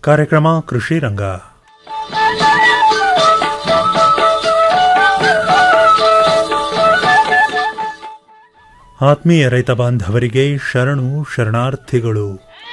ಕಾರ್ಯಕ್ರಮ ಕೃಷಿ ರಂಗ ಆತ್ಮೀಯ ರೈತ ಬಾಂಧವರಿಗೆ ಶರಣು ಶರಣಾರ್ಥಿಗಳು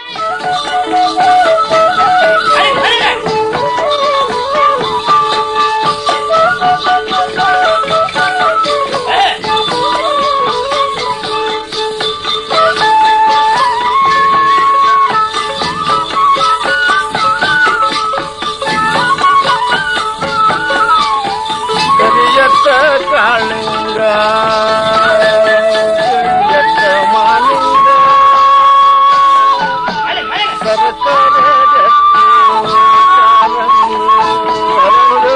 ಕರಿಯತ್ತ ಕಾಳಿಂಗ ಕರಿಯತ್ತ ಮಾಲಿಂಗ ಸರಸರ ಗಟ್ಟಿ ಕಾಲಂದು ಹರಳು.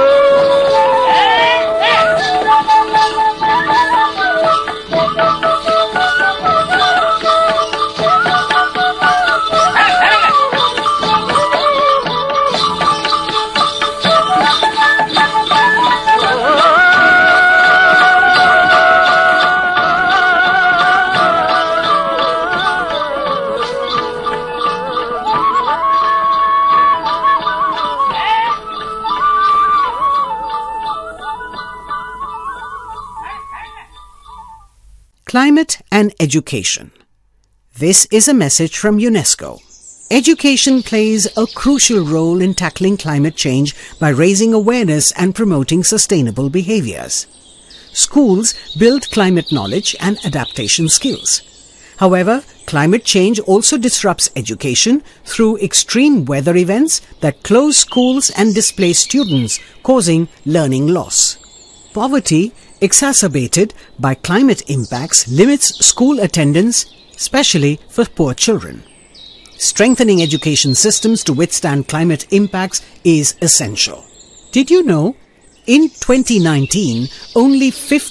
Climate and Education. This is a message from UNESCO. Education plays a crucial role in tackling climate change by raising awareness and promoting sustainable behaviors. Schools build climate knowledge and adaptation skills. However, climate change also disrupts education through extreme weather events that close schools and displace students, causing learning loss. Poverty, exacerbated by climate impacts, limits school attendance, especially for poor children. Strengthening education systems to withstand climate impacts is essential. Did you know? In 2019, only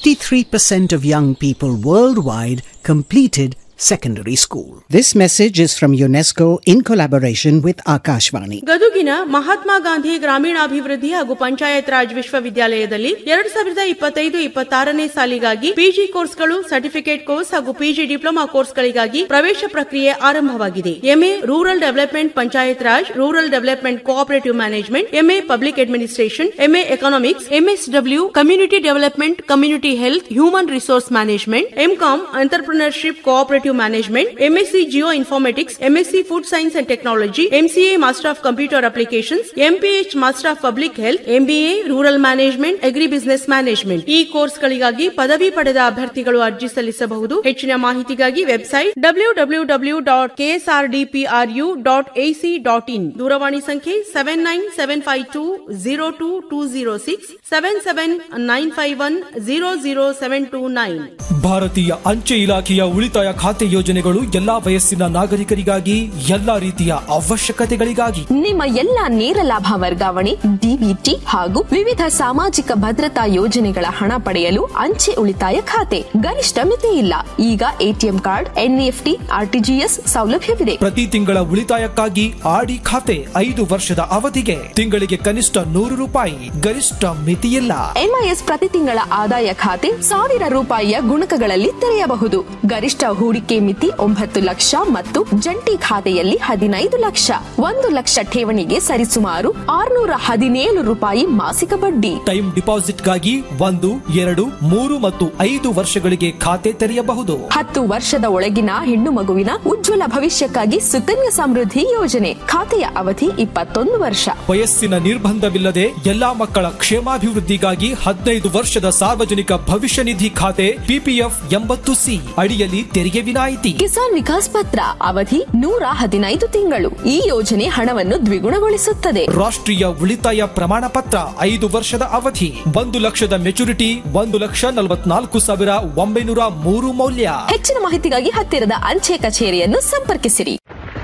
53% of young people worldwide completed secondary school. This message is from UNESCO in collaboration with Akashvani. ಗದುಗಿನ Mahatma Gandhi ಗ್ರಾಮೀಣಾಭಿವೃದ್ಧಿ ಹಾಗೂ ಪಂಚಾಯತ್ ರಾಜ್ ವಿಶ್ವವಿದ್ಯಾಲಯದಲ್ಲಿ ಎರಡ್ ಸಾವಿರದ ಇಪ್ಪತ್ತೈದು ಇಪ್ಪತ್ತಾರನೇ ಸಾಲಿಗಾಗಿ PG ಕೋರ್ಸ್ಗಳು certificate course ಹಾಗೂ ಪಿಜಿ ಡಿಪ್ಲೊಮಾ ಕೋರ್ಸ್ಗಳಿಗಾಗಿ ಪ್ರವೇಶ ಪ್ರಕ್ರಿಯೆ ಆರಂಭವಾಗಿದೆ MA rural development panchayat raj rural development cooperative management MA public administration MA economics MSW community development community health human resource management MCom entrepreneurship cooperative management MSc geoinformatics MSc food science and technology MCA master of computer applications MPH master of public health MBA rural management agribusiness management ಈ ಕೋರ್ಸ್ಗಳಿಗಾಗಿ ಪದವಿ ಪಡೆದ ಅಭ್ಯರ್ಥಿಗಳು ಅರ್ಜಿ ಸಲ್ಲಿಸಬಹುದು ಹೆಚ್ಚಿನ ಮಾಹಿತಿಗಾಗಿ website W W W dot KSRDPRU dot AC dot in ದೂರವಾಣಿ ಸಂಖ್ಯೆ seven nine seven five two zero two two zero six seven seven nine five one zero zero seven two nine ಭಾರತೀಯ ಅಂಚೆ ಇಲಾಖೆಯ ಉಳಿತಾಯ ಖಾತೆ ಯೋಜನೆಗಳು ಎಲ್ಲಾ ವಯಸ್ಸಿನ ನಾಗರಿಕರಿಗಾಗಿ ಎಲ್ಲಾ ರೀತಿಯ ಅವಶ್ಯಕತೆಗಳಿಗಾಗಿ ನಿಮ್ಮ ಎಲ್ಲ ನೇರ ಲಾಭ ವರ್ಗಾವಣೆ ಡಿಬಿಟಿ ಹಾಗೂ ವಿವಿಧ ಸಾಮಾಜಿಕ ಭದ್ರತಾ ಯೋಜನೆಗಳ ಹಣ ಪಡೆಯಲು ಅಂಚೆ ಉಳಿತಾಯ ಖಾತೆ ಗರಿಷ್ಠ ಮಿತಿ ಇಲ್ಲ ಈಗ ಎಟಿಎಂ ಕಾರ್ಡ್ ಎನ್ಇಎಫ್ಟಿ ಆರ್ಟಿಜಿಎಸ್ ಸೌಲಭ್ಯವಿದೆ ಪ್ರತಿ ತಿಂಗಳ ಉಳಿತಾಯಕ್ಕಾಗಿ ಆಡಿ ಖಾತೆ ಐದು ವರ್ಷದ ಅವಧಿಗೆ ತಿಂಗಳಿಗೆ ಕನಿಷ್ಠ ನೂರು ರೂಪಾಯಿ ಗರಿಷ್ಠ ಮಿತಿಯಿಲ್ಲ ಎಂಐಎಸ್ ಪ್ರತಿ ತಿಂಗಳ ಆದಾಯ ಖಾತೆ ಸಾವಿರ ರೂಪಾಯಿಯ ಗುಣಕಗಳಲ್ಲಿ ತೆರೆಯಬಹುದು ಗರಿಷ್ಠ ಹೂಡಿಕೆ ಮಿತಿ ಒಂಬತ್ತು ಲಕ್ಷ ಮತ್ತು ಜಂಟಿ ಖಾತೆಯಲ್ಲಿ ಹದಿನೈದು ಲಕ್ಷ ಒಂದು ಲಕ್ಷ ಠೇವಣಿಗೆ ಸರಿಸುಮಾರು ಆರುನೂರ ಹದಿನೇಳು ರೂಪಾಯಿ ಮಾಸಿಕ ಬಡ್ಡಿ ಟೈಮ್ ಡಿಪಾಸಿಟ್ಗಾಗಿ ಒಂದು ಎರಡು ಮೂರು ಮತ್ತು ಐದು ವರ್ಷಗಳಿಗೆ ಖಾತೆ ತೆರೆಯಬಹುದು ಹತ್ತು ವರ್ಷದ ಒಳಗಿನ ಹೆಣ್ಣು ಮಗುವಿನ ಉಜ್ವಲ ಭವಿಷ್ಯಕ್ಕಾಗಿ ಸುಕನ್ಯಾ ಸಮೃದ್ಧಿ ಯೋಜನೆ ಖಾತೆಯ ಅವಧಿ ಇಪ್ಪತ್ತೊಂದು ವರ್ಷ ವಯಸ್ಸಿನ ನಿರ್ಬಂಧವಿಲ್ಲದೆ ಎಲ್ಲಾ ಮಕ್ಕಳ ಕ್ಷೇಮಾಭಿವೃದ್ಧಿಗಾಗಿ ಹದಿನೈದು ವರ್ಷದ ಸಾರ್ವಜನಿಕ ಭವಿಷ್ಯ ನಿಧಿ ಖಾತೆ ಪಿಪಿಎಫ್ ಎಂಬತ್ತು ಸಿ ಅಡಿಯಲ್ಲಿ ತೆರಿಗೆ ವಿನಾಯಿತಿ ಕಿಸಾನ್ ವಿಕಾಸ್ ಪತ್ರ ಅವಧಿ ನೂರ ಹದಿನೈದು ತಿಂಗಳು ಈ ಯೋಜನೆ ಹಣವನ್ನು ದ್ವಿಗುಣಗೊಳಿಸುತ್ತದೆ ರಾಷ್ಟ್ರೀಯ ಉಳಿತಾಯ ಪ್ರಮಾಣ ಪತ್ರ ಐದು ವರ್ಷದ ಅವಧಿ ಒಂದು ಲಕ್ಷದ ಮೆಚುರಿಟಿ ಒಂದು ಲಕ್ಷ ನಲವತ್ನಾಲ್ಕು ಸಾವಿರ ಒಂಬೈನೂರ ಮೂರು ಮೌಲ್ಯ ಹೆಚ್ಚಿನ ಮಾಹಿತಿಗಾಗಿ ಹತ್ತಿರದ ಅಂಚೆ ಕಚೇರಿಯನ್ನು ಸಂಪರ್ಕಿಸಿರಿ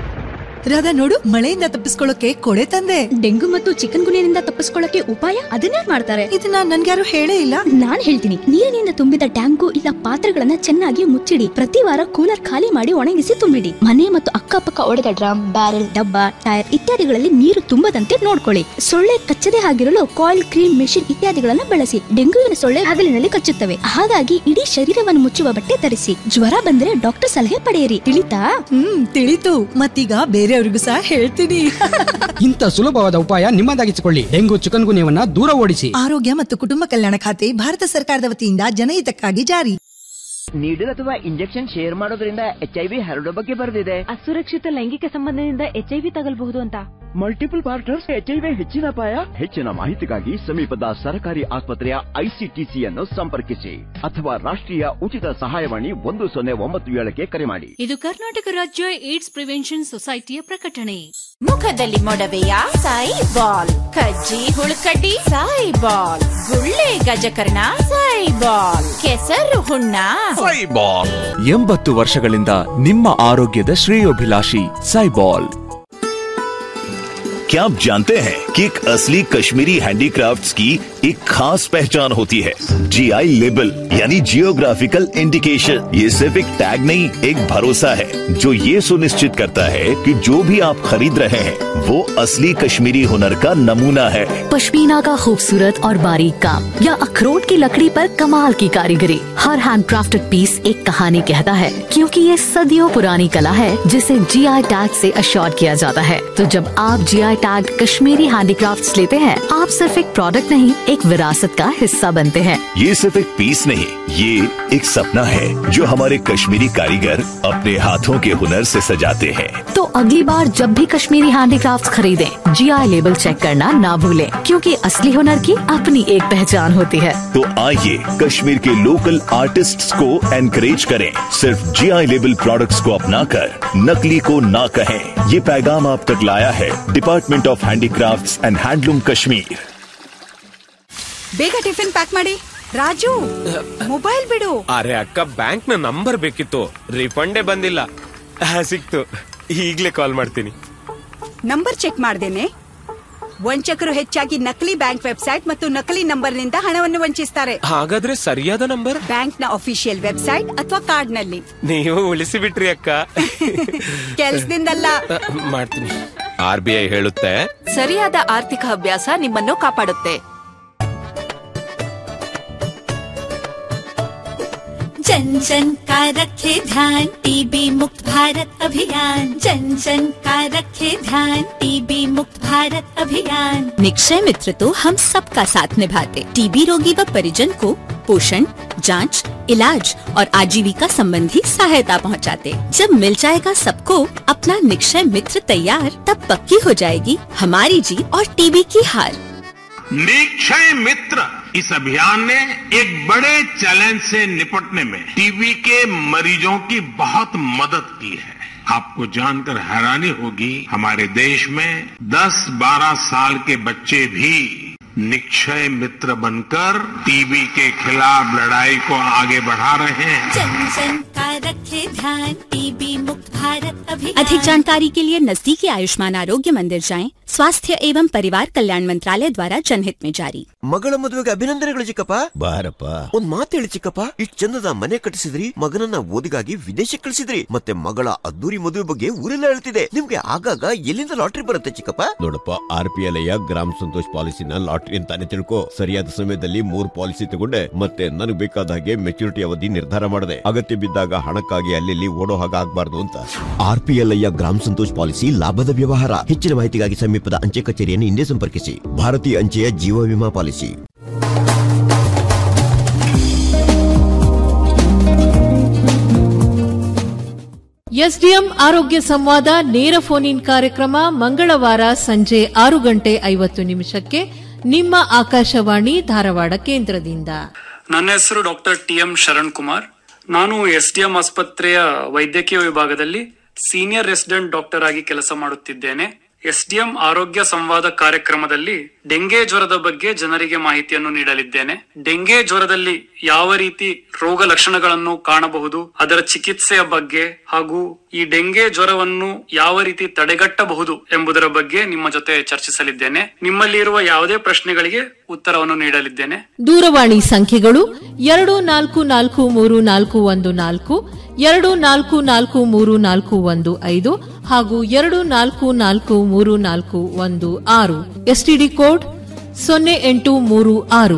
ರಾಧಾ ನೋಡು ಮಳೆಯಿಂದ ತಪ್ಪಿಸ್ಕೊಳ್ಳೋಕೆ ಕೊಡೆ ತಂದೆ ಡೆಂಗು ಮತ್ತು ಚಿಕನ್ ಗುನಿಯಿಂದ ತಪ್ಪಿಸ್ಕೊಳ್ಳಕ್ಕೆ ಉಪಾಯ ಅದನ್ನೇ ಮಾಡ್ತಾರೆ ಇದನ್ನ ನನ್ಗ್ಯಾರು ಹೇಳೇ ಇಲ್ಲ ನಾನ್ ಹೇಳ್ತೀನಿ ನೀರಿನಿಂದ ತುಂಬಿದ ಟ್ಯಾಂಕು ಇಲ್ಲ ಪಾತ್ರೆಗಳನ್ನ ಚೆನ್ನಾಗಿ ಮುಚ್ಚಿಡಿ ಪ್ರತಿ ವಾರ ಕೂಲರ್ ಖಾಲಿ ಮಾಡಿ ಒಣಗಿಸಿ ತುಂಬಿಡಿ ಮನೆ ಮತ್ತು ಅಕ್ಕಪಕ್ಕ ಒಡೆದ ಡ್ರಮ್ ಬ್ಯಾರೆಲ್ ಡಬ್ಬ ಟೈರ್ ಇತ್ಯಾದಿಗಳಲ್ಲಿ ನೀರು ತುಂಬದಂತೆ ನೋಡ್ಕೊಳ್ಳಿ ಸೊಳ್ಳೆ ಕಚ್ಚದೆ ಆಗಿರಲು ಕಾಯಿಲ್ ಕ್ರೀಮ್ ಮೆಷಿನ್ ಇತ್ಯಾದಿಗಳನ್ನ ಬಳಸಿ ಡೆಂಗುವಿನ ಸೊಳ್ಳೆ ಹಗಲಿನಲ್ಲಿ ಕಚ್ಚುತ್ತವೆ ಹಾಗಾಗಿ ಇಡೀ ಶರೀರವನ್ನು ಮುಚ್ಚುವ ಬಟ್ಟೆ ಧರಿಸಿ ಜ್ವರ ಬಂದ್ರೆ ಡಾಕ್ಟರ್ ಸಲಹೆ ಪಡೆಯಿರಿ ತಿಳಿತಾ ಹ್ಮ್ ತಿಳಿತು ಮತ್ತೀಗ ಬೇರೆ ಬೇರೆಯವ್ರಿಗೂ ಸಹ ಹೇಳ್ತೀನಿ ಇಂಥ ಸುಲಭವಾದ ಉಪಾಯ ನಿಮ್ಮದಾಗಿಸಿಕೊಳ್ಳಿ ಡೆಂಗು ಚಿಕನ್ ಗುನ್ಯವನ್ನ ದೂರ ಓಡಿಸಿ ಆರೋಗ್ಯ ಮತ್ತು ಕುಟುಂಬ ಕಲ್ಯಾಣ ಖಾತೆ ಭಾರತ ಸರ್ಕಾರದ ವತಿಯಿಂದ ಜನಹಿತಕ್ಕಾಗಿ ಜಾರಿ ನೀಡಲ್ ಅಥವಾ ಇಂಜೆಕ್ಷನ್ ಶೇರ್ ಮಾಡೋದ್ರಿಂದ ಎಚ್ ಐ ವಿ ಹರಡೋ ಬಗ್ಗೆ ಬರೆದಿದೆ ಅಸುರಕ್ಷಿತ ಲೈಂಗಿಕ ಸಂಬಂಧದಿಂದ ಎಚ್ ಐ ವಿ ತಗಲ್ಬಹುದು ಅಂತ multiple partners H I V ಹೆಚ್ಚಿನ ಅಪಾಯ ಹೆಚ್ಚಿನ ಮಾಹಿತಿಗಾಗಿ ಸಮೀಪದ ಸರ್ಕಾರಿ ಆಸ್ಪತ್ರೆಯ ಐಸಿಟಿಸಿಯನ್ನು ಸಂಪರ್ಕಿಸಿ ಅಥವಾ ರಾಷ್ಟ್ರೀಯ ಉಚಿತ ಸಹಾಯವಾಣಿ ಒಂದು ಸೊನ್ನೆ ಒಂಬತ್ತು ಏಳಕ್ಕೆ ಕರೆ ಮಾಡಿ ಇದು ಕರ್ನಾಟಕ ರಾಜ್ಯ ಏಡ್ಸ್ ಪ್ರಿವೆನ್ಷನ್ ಸೊಸೈಟಿಯ ಪ್ರಕಟಣೆ ಮುಖದಲ್ಲಿ ಮೊಡವೆಯ ಸಾಯಿ ಬಾಲ್ ಕಜ್ಜಿ ಹುಳುಕಡ್ಡಿ ಸಾಯಿ ಬಾಲ್ ಗುಳ್ಳೆ ಗಜಕರ್ಣ ಸಾಯಿ ಬಾಲ್ ಕೆಸರು ಹುಣ್ಣ ಸೈಬಾಲ್ ಎಂಬತ್ತು ವರ್ಷಗಳಿಂದ ನಿಮ್ಮ ಆರೋಗ್ಯದ ಶ್ರೇಯೋಭಿಲಾಷಿ ಸೈಬಾಲ್ क्या आप जानते हैं कि एक असली कश्मीरी हैंडीक्राफ्ट्स की एक खास पहचान होती है जीआई लेबल यानी जियोग्राफिकल इंडिकेशन ये सिर्फ एक टैग नहीं एक भरोसा है जो ये सुनिश्चित करता है कि जो भी आप खरीद रहे हैं वो असली कश्मीरी हुनर का नमूना है पश्मीना का खूबसूरत और बारीक काम या अखरोट की लकड़ी पर कमाल की कारीगरी हर हैंडक्राफ्टेड पीस एक कहानी कहता है क्योंकि ये सदियों पुरानी कला है जिसे जीआई टैग से अश्योर किया जाता है तो जब आप जीआई टैग कश्मीरी हैंडीक्राफ्ट्स लेते हैं आप सिर्फ एक प्रोडक्ट नहीं एक विरासत का हिस्सा बनते हैं ये सिर्फ एक पीस नहीं ये एक सपना है जो हमारे कश्मीरी कारीगर अपने हाथों के हुनर से सजाते हैं तो अगली बार जब भी कश्मीरी हैंडीक्राफ्ट्स खरीदें जीआई लेबल चेक करना ना भूलें क्योंकि असली हुनर की अपनी एक पहचान होती है तो आइए कश्मीर के लोकल आर्टिस्ट्स को एनकरेज करें सिर्फ जीआई लेबल प्रोडक्ट्स को अपनाकर नकली को ना कहें ये पैगाम आप तक लाया है department of handicrafts and handloom Kashmir ಬೇಗ ಟಿಫಿನ್ ಪ್ಯಾಕ್ ಮಾಡಿ ರಾಜು ಮೊಬೈಲ್ ಬಿಡು ಅರೆ ಅಕ್ಕ ಬ್ಯಾಂಕ್ ನ ನಂಬರ್ ಬೇಕಿತ್ತು ರಿಫಂಡೇ ಬಂದಿಲ್ಲ ಆ, ಸಿಕ್ತು ಈಗ್ಲೇ ಕಾಲ್ ಮಾಡ್ತೀನಿ ನಂಬರ್ ಚೆಕ್ ಮಾಡ್ದೇನೆ ವಂಚಕರು ಹೆಚ್ಚಾಗಿ ನಕಲಿ ಬ್ಯಾಂಕ್ ವೆಬ್ಸೈಟ್ ಮತ್ತು ನಕಲಿ ನಂಬರ್ನಿಂದ ಹಣವನ್ನು ವಂಚಿಸ್ತಾರೆ ಹಾಗಾದ್ರೆ ಸರಿಯಾದ ನಂಬರ್ ಬ್ಯಾಂಕ್ನ ಅಫಿಷಿಯಲ್ ವೆಬ್ಸೈಟ್ ಅಥವಾ ಕಾರ್ಡ್ನಲ್ಲಿ ನೀವು ಉಳಿಸಿ ಬಿಟ್ರಿ ಅಕ್ಕ ಕೆಲ್ಸದಿಂದಲ್ಲ ಆ, ಮಾಡ್ತೀನಿ ಆರ್ ಬಿ ಐ ಹೇಳುತ್ತೆ ಸರಿಯಾದ ಆರ್ಥಿಕ ಅಭ್ಯಾಸ ನಿಮ್ಮನ್ನು ಕಾಪಾಡುತ್ತೆ जन जन का रखे ध्यान टीबी मुक्त भारत अभियान जन जन का रखे ध्यान टीबी मुक्त भारत अभियान निक्षय मित्र तो हम सबका साथ निभाते टीबी रोगी व परिजन को पोषण जांच, इलाज और आजीविका संबंधी सहायता पहुंचाते। जब मिल जाएगा सबको अपना निक्षय मित्र तैयार तब पक्की हो जाएगी हमारी जीत और टीबी की हार निक्षय मित्र इस अभियान ने एक बड़े चैलेंज से निपटने में टीबी के मरीजों की बहुत मदद की है आपको जानकर हैरानी होगी हमारे देश में 10-12 साल के बच्चे भी निक्षय मित्र बनकर टीबी के खिलाफ लड़ाई को आगे बढ़ा रहे हैं जन जन का रखे ध्यान टीबी मुक्त भारत अभियान अधिक जानकारी के लिए नजदीकी आयुष्मान आरोग्य मंदिर जाएं स्वास्थ्य एवं परिवार कल्याण मंत्रालय द्वारा जनहित में जारी ಮಗಳ ಮದುವೆಗೆ ಅಭಿನಂದನೆಗಳು ಚಿಕ್ಕಪ್ಪ ಬಾರಪ್ಪ ಒಂದ್ ಮಾತು ಹೇಳಿ ಚಿಕ್ಕಪ್ಪ ಇಷ್ಟ್ ಚಂದದ ಮನೆ ಕಟ್ಟಿಸಿದ್ರಿ ಮಗನನ್ನ ಓದಿಗಾಗಿ ವಿದೇಶಕ್ಕೆ ಕಳಿಸಿದ್ರಿ ಮತ್ತೆ ಮಗಳ ಅದ್ದೂರಿ ಮದುವೆ ಬಗ್ಗೆ ಊರೆಲ್ಲ ಹೇಳ್ತಿದೆ ನಿಮ್ಗೆ ಆಗಾಗ ಎಲ್ಲಿಂದ ಲಾಟ್ರಿ ಬರುತ್ತೆ ಚಿಕ್ಕಪ್ಪ ನೋಡಪ್ಪ ಆರ್ ಪಿ ಎಲ್ ಗ್ರಾಮ ಸಂತೋಷ್ ಪಾಲಿಸಿನ ಲಾಟ್ರಿ ಅಂತಾನೆ ತಿಳ್ಕೊ ಸರಿಯಾದ ಸಮಯದಲ್ಲಿ ಮೂರ್ ಪಾಲಿಸಿ ತಗೊಂಡೆ ಮತ್ತೆ ನನಗೆ ಬೇಕಾದ ಹಾಗೆ ಮೆಚುರಿಟಿ ಅವಧಿ ನಿರ್ಧಾರ ಮಾಡಿದೆ ಅಗತ್ಯ ಬಿದ್ದಾಗ ಹಣಕ್ಕಾಗಿ ಅಲ್ಲಿ ಓಡೋ ಹಾಗೆ ಆಗ್ಬಾರ್ದು ಅಂತ ಆರ್ ಪಿ ಎಲ್ ಗ್ರಾಮ ಸಂತೋಷ್ ಪಾಲಿಸಿ ಲಾಭದ ವ್ಯವಹಾರ ಹೆಚ್ಚಿನ ಮಾಹಿತಿಗಾಗಿ ಸಮೀಪದ ಅಂಚೆ ಕಚೇರಿಯನ್ನು ಹಿಂದೆ ಸಂಪರ್ಕಿಸಿ ಭಾರತೀಯ ಅಂಚೆಯ ಜೀವ ವಿಮಾ ಪಾಲಿಸಿ ಎಸ್ಡಿಎಂ ಆರೋಗ್ಯ ಸಂವಾದ ನೇರ ಫೋನ್ ಇನ್ ಕಾರ್ಯಕ್ರಮ ಮಂಗಳವಾರ ಸಂಜೆ ಆರು ಗಂಟೆ ಐವತ್ತು ನಿಮಿಷಕ್ಕೆ ನಿಮ್ಮ ಆಕಾಶವಾಣಿ ಧಾರವಾಡ ಕೇಂದ್ರದಿಂದ ನನ್ನ ಹೆಸರು doctor T M Sharan Kumar ನಾನು ಎಸ್ ಡಿ ಎಂ ಆಸ್ಪತ್ರೆಯ ವೈದ್ಯಕೀಯ ವಿಭಾಗದಲ್ಲಿ ಸೀನಿಯರ್ ರೆಸಿಡೆಂಟ್ ಡಾಕ್ಟರ್ ಆಗಿ ಕೆಲಸ ಮಾಡುತ್ತಿದ್ದೇನೆ ಎಸ್ ಡಿ ಎಂ ಆರೋಗ್ಯ ಸಂವಾದ ಕಾರ್ಯಕ್ರಮದಲ್ಲಿ ಡೆಂಗೆ ಜ್ವರದ ಬಗ್ಗೆ ಜನರಿಗೆ ಮಾಹಿತಿಯನ್ನು ನೀಡಲಿದ್ದೇನೆ ಡೆಂಗೆ ಜ್ವರದಲ್ಲಿ ಯಾವ ರೀತಿ ರೋಗ ಲಕ್ಷಣಗಳನ್ನು ಕಾಣಬಹುದು ಅದರ ಚಿಕಿತ್ಸೆಯ ಬಗ್ಗೆ ಹಾಗೂ ಈ ಡೆಂಗೆ ಜ್ವರವನ್ನು ಯಾವ ರೀತಿ ತಡೆಗಟ್ಟಬಹುದು ಎಂಬುದರ ಬಗ್ಗೆ ನಿಮ್ಮ ಜೊತೆ ಚರ್ಚಿಸಲಿದ್ದೇನೆ ನಿಮ್ಮಲ್ಲಿ ಇರುವ ಯಾವುದೇ ಪ್ರಶ್ನೆಗಳಿಗೆ ಉತ್ತರವನ್ನು ನೀಡಲಿದ್ದೇನೆ ದೂರವಾಣಿ ಸಂಖ್ಯೆಗಳು ಎರಡು ನಾಲ್ಕು ನಾಲ್ಕು ಮೂರು ನಾಲ್ಕು ಒಂದು ನಾಲ್ಕು ಎರಡು ನಾಲ್ಕು ನಾಲ್ಕು ಮೂರು ನಾಲ್ಕು ಒಂದು ಐದು ಹಾಗೂ ಎರಡು ನಾಲ್ಕು ನಾಲ್ಕು ಮೂರು ನಾಲ್ಕು ಒಂದು ಆರು ಎಸ್ಟಿಡಿ ಕೋಡ್ ಸೊನ್ನೆ ಎಂಟು ಮೂರು ಆರು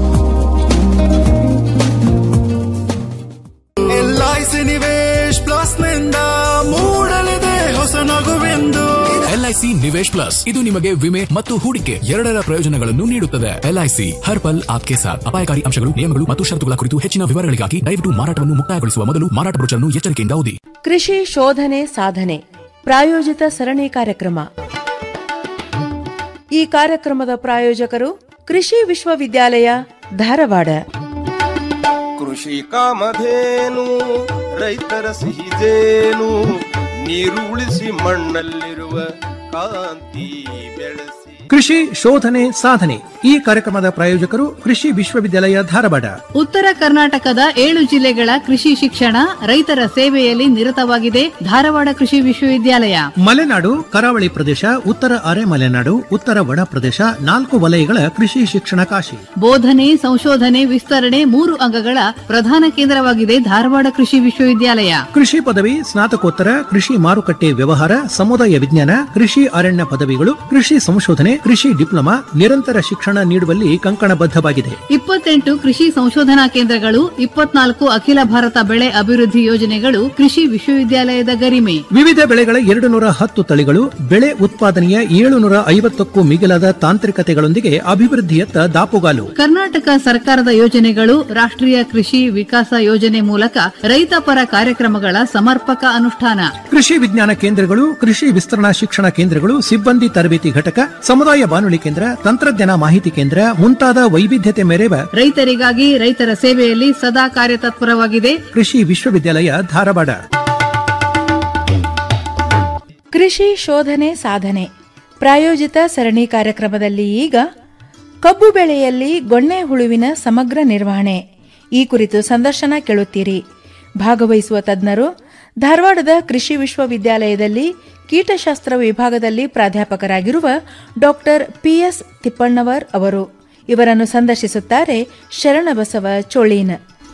L I C Nivesh plus Nivesh plus ಇದು ನಿಮಗೆ ವಿಮೆ ಮತ್ತು ಹೂಡಿಕೆ ಎರಡರ ಪ್ರಯೋಜನಗಳನ್ನು ನೀಡುತ್ತದೆ ಎಲ್ಐಸಿ ಹರ್ ಪಲ್ ಆಪ್ಕೆ ಸಾಥ್ ಅಪಾಯಕಾರಿ ಅಂಶಗಳು ನಿಯಮಗಳು ಮತ್ತು ಷರತ್ತುಗಳ ಕುರಿತು ಹೆಚ್ಚಿನ ವಿವರಗಳಿಗಾಗಿ ದಯವಿಟ್ಟು ಮಾರಾಟವನ್ನು ಮುಕ್ತಾಯಗೊಳಿಸುವ ಮೊದಲು ಮಾರಾಟ ಬ್ರೋಚರ್ನ್ನು ಎಚ್ಚರಿಕೆಯಿಂದ ಓದಿ ಕೃಷಿ ಶೋಧನೆ ಸಾಧನೆ ಪ್ರಾಯೋಜಿತ ಸರಣಿ ಕಾರ್ಯಕ್ರಮ ಈ ಕಾರ್ಯಕ್ರಮದ ಪ್ರಾಯೋಜಕರು ಕೃಷಿ ವಿಶ್ವವಿದ್ಯಾಲಯ ಧಾರವಾಡ ಕೃಷಿ ಕಾಮಧೇನು ರೈತರ ಸಿಹಿದೇನು ನೀರು ಉಳಿಸಿ ಮಣ್ಣಲ್ಲಿರುವ ಕಾಂತಿ ಬೆಳೆಸಿ ಕೃಷಿ ಶೋಧನೆ ಸಾಧನೆ ಈ ಕಾರ್ಯಕ್ರಮದ ಪ್ರಾಯೋಜಕರು ಕೃಷಿ ವಿಶ್ವವಿದ್ಯಾಲಯ ಧಾರವಾಡ ಉತ್ತರ ಕರ್ನಾಟಕದ ಏಳು ಜಿಲ್ಲೆಗಳ ಕೃಷಿ ಶಿಕ್ಷಣ ರೈತರ ಸೇವೆಯಲ್ಲಿ ನಿರತವಾಗಿದೆ ಧಾರವಾಡ ಕೃಷಿ ವಿಶ್ವವಿದ್ಯಾಲಯ ಮಲೆನಾಡು ಕರಾವಳಿ ಪ್ರದೇಶ ಉತ್ತರ ಅರೆ ಮಲೆನಾಡು ಉತ್ತರ ಒಣ ಪ್ರದೇಶ ನಾಲ್ಕು ವಲಯಗಳ ಕೃಷಿ ಶಿಕ್ಷಣ ಕಾಶಿ ಬೋಧನೆ ಸಂಶೋಧನೆ ವಿಸ್ತರಣೆ ಮೂರು ಅಂಗಗಳ ಪ್ರಧಾನ ಕೇಂದ್ರವಾಗಿದೆ ಧಾರವಾಡ ಕೃಷಿ ವಿಶ್ವವಿದ್ಯಾಲಯ ಕೃಷಿ ಪದವಿ ಸ್ನಾತಕೋತ್ತರ ಕೃಷಿ ಮಾರುಕಟ್ಟೆ ವ್ಯವಹಾರ ಸಮುದಾಯ ವಿಜ್ಞಾನ ಕೃಷಿ ಅರಣ್ಯ ಪದವಿಗಳು ಕೃಷಿ ಸಂಶೋಧನೆ ಕೃಷಿ ಡಿಪ್ಲೊಮಾ ನಿರಂತರ ಶಿಕ್ಷಣ ನೀಡುವಲ್ಲಿ ಕಂಕಣಬದ್ಧವಾಗಿದೆ ಇಪ್ಪತ್ತೆಂಟು ಕೃಷಿ ಸಂಶೋಧನಾ ಕೇಂದ್ರಗಳು ಇಪ್ಪತ್ನಾಲ್ಕು ಅಖಿಲ ಭಾರತ ಬೆಳೆ ಅಭಿವೃದ್ಧಿ ಯೋಜನೆಗಳು ಕೃಷಿ ವಿಶ್ವವಿದ್ಯಾಲಯದ ಗರಿಮೆ ವಿವಿಧ ಬೆಳೆಗಳ ಎರಡು ನೂರ ಹತ್ತು ತಳಿಗಳು ಬೆಳೆ ಉತ್ಪಾದನೆಯ ಏಳುನೂರ ಐವತ್ತಕ್ಕೂ ಮಿಗಿಲಾದ ತಾಂತ್ರಿಕತೆಗಳೊಂದಿಗೆ ಅಭಿವೃದ್ಧಿಯತ್ತ ದಾಪುಗಾಲು ಕರ್ನಾಟಕ ಸರ್ಕಾರದ ಯೋಜನೆಗಳು ರಾಷ್ಟ್ರೀಯ ಕೃಷಿ ವಿಕಾಸ ಯೋಜನೆ ಮೂಲಕ ರೈತ ಪರ ಕಾರ್ಯಕ್ರಮಗಳ ಸಮರ್ಪಕ ಅನುಷ್ಠಾನ ಕೃಷಿ ವಿಜ್ಞಾನ ಕೇಂದ್ರಗಳು ಕೃಷಿ ವಿಸ್ತರಣಾ ಶಿಕ್ಷಣ ಕೇಂದ್ರಗಳು ಸಿಬ್ಬಂದಿ ತರಬೇತಿ ಘಟಕ ಸಮುದಾಯ ಬಾನುಲಿ ಕೇಂದ್ರ ತಂತ್ರಜ್ಞಾನ ಮಾಹಿತಿ ಕೇಂದ್ರ ಮುಂತಾದ ವೈವಿಧ್ಯತೆ ಮೆರೆವ ರೈತರಿಗಾಗಿ ರೈತರ ಸೇವೆಯಲ್ಲಿ ಸದಾ ಕಾರ್ಯತತ್ಪರವಾಗಿದೆ ಕೃಷಿ ವಿಶ್ವವಿದ್ಯಾಲಯ ಧಾರವಾಡ ಕೃಷಿ ಶೋಧನೆ ಸಾಧನೆ ಪ್ರಾಯೋಜಿತ ಸರಣಿ ಕಾರ್ಯಕ್ರಮದಲ್ಲಿ ಈಗ ಕಬ್ಬು ಬೆಳೆಯಲ್ಲಿ ಗೊಣ್ಣೆ ಹುಳುವಿನ ಸಮಗ್ರ ನಿರ್ವಹಣೆ ಈ ಕುರಿತು ಸಂದರ್ಶನ ಕೇಳುತ್ತೀರಿ ಭಾಗವಹಿಸುವ ತಜ್ಞರು ಧಾರವಾಡದ ಕೃಷಿ ವಿಶ್ವವಿದ್ಯಾಲಯದಲ್ಲಿ ಕೀಟಶಾಸ್ತ್ರ ವಿಭಾಗದಲ್ಲಿ ಪ್ರಾಧ್ಯಾಪಕರಾಗಿರುವ ಡಾಕ್ಟರ್ ಪಿಎಸ್ ತಿಪ್ಪಣ್ಣವರ್ ಅವರು ಇವರನ್ನು ಸಂದರ್ಶಿಸುತ್ತಾರೆ ಶರಣಬಸವ ಚೋಳೀನ್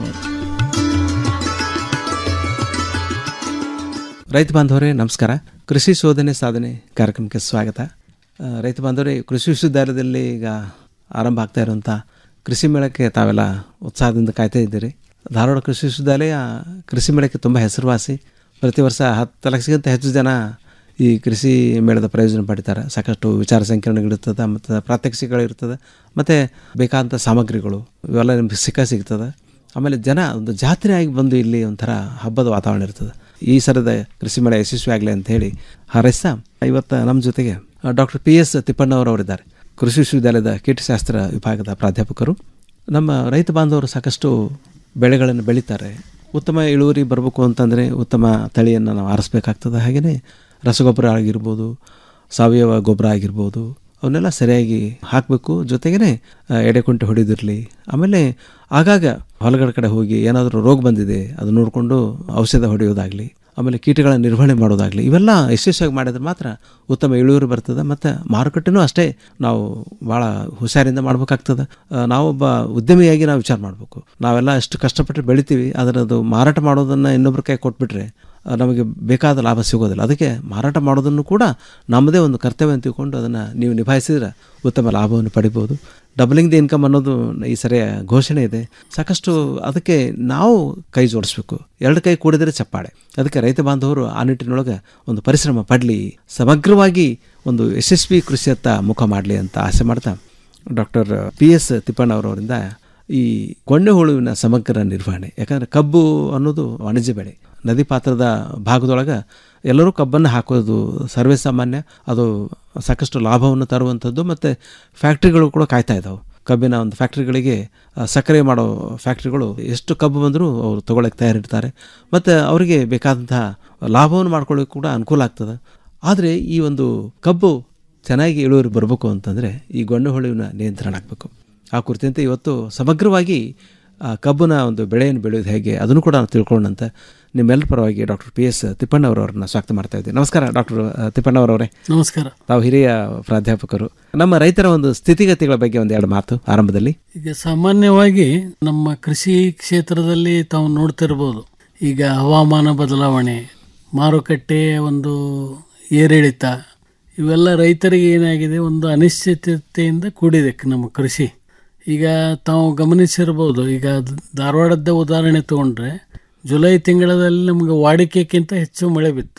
ರೈತ ಬಾಂಧವರೇ ನಮಸ್ಕಾರ ಕೃಷಿ ಶೋಧನೆ ಸಾಧನೆ ಕಾರ್ಯಕ್ರಮಕ್ಕೆ ಸ್ವಾಗತ ಆ, ರೈತ ಬಾಂಧವರೇ ಕೃಷಿ ವಿಶ್ವವಿದ್ಯಾಲಯದಲ್ಲಿ ಈಗ ಆರಂಭ ಆಗ್ತಾ ಇರುವಂಥ ಕೃಷಿ ಮೇಳಕ್ಕೆ ತಾವೆಲ್ಲ ಉತ್ಸಾಹದಿಂದ ಕಾಯ್ತಾ ಇದ್ದೀರಿ ಧಾರವಾಡ ಕೃಷಿ ವಿಶ್ವವಿದ್ಯಾಲಯ ಕೃಷಿ ಮೇಳಕ್ಕೆ ತುಂಬ ಹೆಸರುವಾಸಿ ಪ್ರತಿ ವರ್ಷ ಹತ್ತು ಲಕ್ಷಕ್ಕಿಂತ ಹೆಚ್ಚು ಜನ ಈ ಕೃಷಿ ಮೇಳದ ಪ್ರಯೋಜನ ಪಡಿತಾರೆ ಸಾಕಷ್ಟು ವಿಚಾರ ಸಂಕಿರಣಗಳಿರ್ತದೆ ಮತ್ತು ಪ್ರಾತ್ಯಕ್ಷಿಕಗಳಿರ್ತದೆ ಮತ್ತು ಬೇಕಾದಂಥ ಸಾಮಗ್ರಿಗಳು ಇವೆಲ್ಲ ನಿಮ್ಗೆ ಸಿಕ್ಕ ಸಿಗ್ತದೆ ಆಮೇಲೆ ಜನ ಒಂದು ಜಾತ್ರೆಯಾಗಿ ಬಂದು ಇಲ್ಲಿ ಒಂಥರ ಹಬ್ಬದ ವಾತಾವರಣ ಇರ್ತದೆ ಈ ಸರದ ಕೃಷಿ ಮೇಳ ಯಶಸ್ವಿ ಆಗಲಿ ಅಂತ ಹೇಳಿ ಹಾರೈಸ್ತಾ ಇವತ್ತು ನಮ್ಮ ಜೊತೆಗೆ ಡಾಕ್ಟರ್ ಪಿ ಎಸ್ ತಿಪ್ಪಣ್ಣವರವರಿದ್ದಾರೆ ಕೃಷಿ ವಿಶ್ವವಿದ್ಯಾಲಯದ ಕೀಟಶಾಸ್ತ್ರ ವಿಭಾಗದ ಪ್ರಾಧ್ಯಾಪಕರು ನಮ್ಮ ರೈತ ಬಾಂಧವರು ಸಾಕಷ್ಟು ಬೆಳೆಗಳನ್ನು ಬೆಳೀತಾರೆ ಉತ್ತಮ ಇಳುವರಿ ಬರಬೇಕು ಅಂತಂದರೆ ಉತ್ತಮ ತಳಿಯನ್ನು ನಾವು ಆರಿಸ್ಬೇಕಾಗ್ತದೆ ಹಾಗೆಯೇ ರಸಗೊಬ್ಬರ ಆಗಿರ್ಬೋದು ಸಾವಯವ ಗೊಬ್ಬರ ಆಗಿರ್ಬೋದು ಅವನ್ನೆಲ್ಲ ಸರಿಯಾಗಿ ಹಾಕಬೇಕು ಜೊತೆಗೇ ಎಡೆಕುಂಟೆ ಹೊಡಿದಿರಲಿ ಆಮೇಲೆ ಆಗಾಗ ಹೊಲಗಳ ಕಡೆ ಹೋಗಿ ಏನಾದರೂ ರೋಗ ಬಂದಿದೆ ಅದು ನೋಡಿಕೊಂಡು ಔಷಧ ಹೊಡೆಯೋದಾಗಲಿ ಆಮೇಲೆ ಕೀಟಗಳ ನಿರ್ವಹಣೆ ಮಾಡೋದಾಗಲಿ ಇವೆಲ್ಲ ಯಶಸ್ವಿಯಾಗಿ ಮಾಡಿದ್ರೆ ಮಾತ್ರ ಉತ್ತಮ ಇಳುವರಿ ಬರ್ತದೆ ಮತ್ತು ಮಾರುಕಟ್ಟೆನೂ ಅಷ್ಟೇ ನಾವು ಭಾಳ ಹುಷಾರಿಂದ ಮಾಡ್ಬೇಕಾಗ್ತದೆ ಆ, ನಾವೊಬ್ಬ ಉದ್ಯಮಿಯಾಗಿ ನಾವು ವಿಚಾರ ಮಾಡಬೇಕು ನಾವೆಲ್ಲ ಎಷ್ಟು ಕಷ್ಟಪಟ್ಟು ಬೆಳಿತೀವಿ ಆದರೆ ಅದು ಮಾರಾಟ ಮಾಡೋದನ್ನು ಇನ್ನೊಬ್ಬರ ಕೈ ಕೊಟ್ಬಿಟ್ರೆ ಆ, ನಮಗೆ ಬೇಕಾದ ಲಾಭ ಸಿಗೋದಿಲ್ಲ ಅದಕ್ಕೆ ಮಾರಾಟ ಮಾಡೋದನ್ನು ಕೂಡ ನಮ್ಮದೇ ಒಂದು ಕರ್ತವ್ಯ ಅಂತ ತಿಳ್ಕೊಂಡು ಅದನ್ನು ನೀವು ನಿಭಾಯಿಸಿದ್ರೆ ಉತ್ತಮ ಲಾಭವನ್ನು ಪಡಿಬೋದು ಡಬಲಿಂಗ್ ದಿ ಇನ್ಕಮ್ ಅನ್ನೋದು ಈ ಸರಿಯ ಘೋಷಣೆ ಇದೆ ಸಾಕಷ್ಟು ಅದಕ್ಕೆ ನಾವು ಕೈ ಜೋಡಿಸ್ಬೇಕು ಎರಡು ಕೈ ಕೂಡಿದರೆ ಚಪ್ಪಾಳೆ ಅದಕ್ಕೆ ರೈತ ಬಾಂಧವರು ಆ ನಿಟ್ಟಿನೊಳಗೆ ಒಂದು ಪರಿಶ್ರಮ ಪಡಲಿ ಸಮಗ್ರವಾಗಿ ಒಂದು ಯಶಸ್ವಿ ಕೃಷಿಯತ್ತ ಮುಖ ಮಾಡಲಿ ಅಂತ ಆಸೆ ಮಾಡ್ತಾ ಡಾಕ್ಟರ್ ಪಿ ಎಸ್ ತಿಪ್ಪಣ್ಣವರವರಿಂದ ಈ ಗೊಂಡೆ ಹುಳುವಿನ ಸಮಗ್ರ ನಿರ್ವಹಣೆ ಯಾಕಂದರೆ ಕಬ್ಬು ಅನ್ನೋದು ವಾಣಿಜ್ಯ ಬೆಳೆ ನದಿ ಪಾತ್ರದ ಭಾಗದೊಳಗೆ ಎಲ್ಲರೂ ಕಬ್ಬನ್ನು ಹಾಕೋದು ಸರ್ವೇ ಸಾಮಾನ್ಯ ಅದು ಸಾಕಷ್ಟು ಲಾಭವನ್ನು ತರುವಂಥದ್ದು ಮತ್ತು ಫ್ಯಾಕ್ಟ್ರಿಗಳು ಕೂಡ ಕಾಯ್ತಾ ಇದ್ದಾವೆ ಕಬ್ಬಿನ ಒಂದು ಫ್ಯಾಕ್ಟ್ರಿಗಳಿಗೆ ಆ, ಸಕ್ಕರೆ ಮಾಡೋ ಫ್ಯಾಕ್ಟ್ರಿಗಳು ಎಷ್ಟು ಕಬ್ಬು ಬಂದರೂ ಅವರು ತೊಗೊಳಕ್ಕೆ ತಯಾರಿರ್ತಾರೆ ಮತ್ತು ಅವರಿಗೆ ಬೇಕಾದಂತಹ ಲಾಭವನ್ನು ಮಾಡ್ಕೊಳ್ಳೋಕೆ ಕೂಡ ಅನುಕೂಲ ಆಗ್ತದೆ ಆದರೆ ಈ ಒಂದು ಕಬ್ಬು ಚೆನ್ನಾಗಿ ಇಳುವರಿ ಬರಬೇಕು ಅಂತಂದರೆ ಈ ಗೊಂಡೆ ಹುಳುವಿನ ನಿಯಂತ್ರಣ ಆಗಬೇಕು ಆ ಕುರಿತಂತೆ ಇವತ್ತು ಸಮಗ್ರವಾಗಿ ಆ ಕಬ್ಬನ ಒಂದು ಬೆಳೆಯನ್ನು ಬೆಳೆಯೋದು ಹೇಗೆ ಅದನ್ನು ಕೂಡ ನಾವು ತಿಳ್ಕೊಳ್ಳೋಣಂತ ನಿಮ್ಮೆಲ್ಲರ ಪರವಾಗಿ ಡಾಕ್ಟರ್ ಪಿ ಎಸ್ ತಿಪ್ಪಣ್ಣವರವ್ರನ್ನ ಸ್ವಾಗತ ಮಾಡ್ತಾ ಇದ್ದೀವಿ ನಮಸ್ಕಾರ ಡಾಕ್ಟರ್ ತಿಪ್ಪಣ್ಣವರವರೇ ನಮಸ್ಕಾರ ತಾವು ಹಿರಿಯ ಪ್ರಾಧ್ಯಾಪಕರು ನಮ್ಮ ರೈತರ ಒಂದು ಸ್ಥಿತಿಗತಿಗಳ ಬಗ್ಗೆ ಒಂದೆರಡು ಮಾತು ಆರಂಭದಲ್ಲಿ ಈಗ ಸಾಮಾನ್ಯವಾಗಿ ನಮ್ಮ ಕೃಷಿ ಕ್ಷೇತ್ರದಲ್ಲಿ ತಾವು ನೋಡ್ತಿರ್ಬೋದು ಈಗ ಹವಾಮಾನ ಬದಲಾವಣೆ ಮಾರುಕಟ್ಟೆ ಒಂದು ಏರಿಳಿತ ಇವೆಲ್ಲ ರೈತರಿಗೆ ಏನಾಗಿದೆ ಒಂದು ಅನಿಶ್ಚಿತತೆಯಿಂದ ಕೂಡಿದೆ ನಮ್ಮ ಕೃಷಿ ಈಗ ತಾವು ಗಮನಿಸಿರ್ಬೋದು ಈಗ ದ್- ಧಾರವಾಡದ ಉದಾಹರಣೆ ತಗೊಂಡ್ರೆ ಜುಲೈ ತಿಂಗಳಲ್ಲಿ ನಮಗೆ ವಾಡಿಕೆಗಿಂತ ಹೆಚ್ಚು ಮಳೆ ಬಿತ್ತು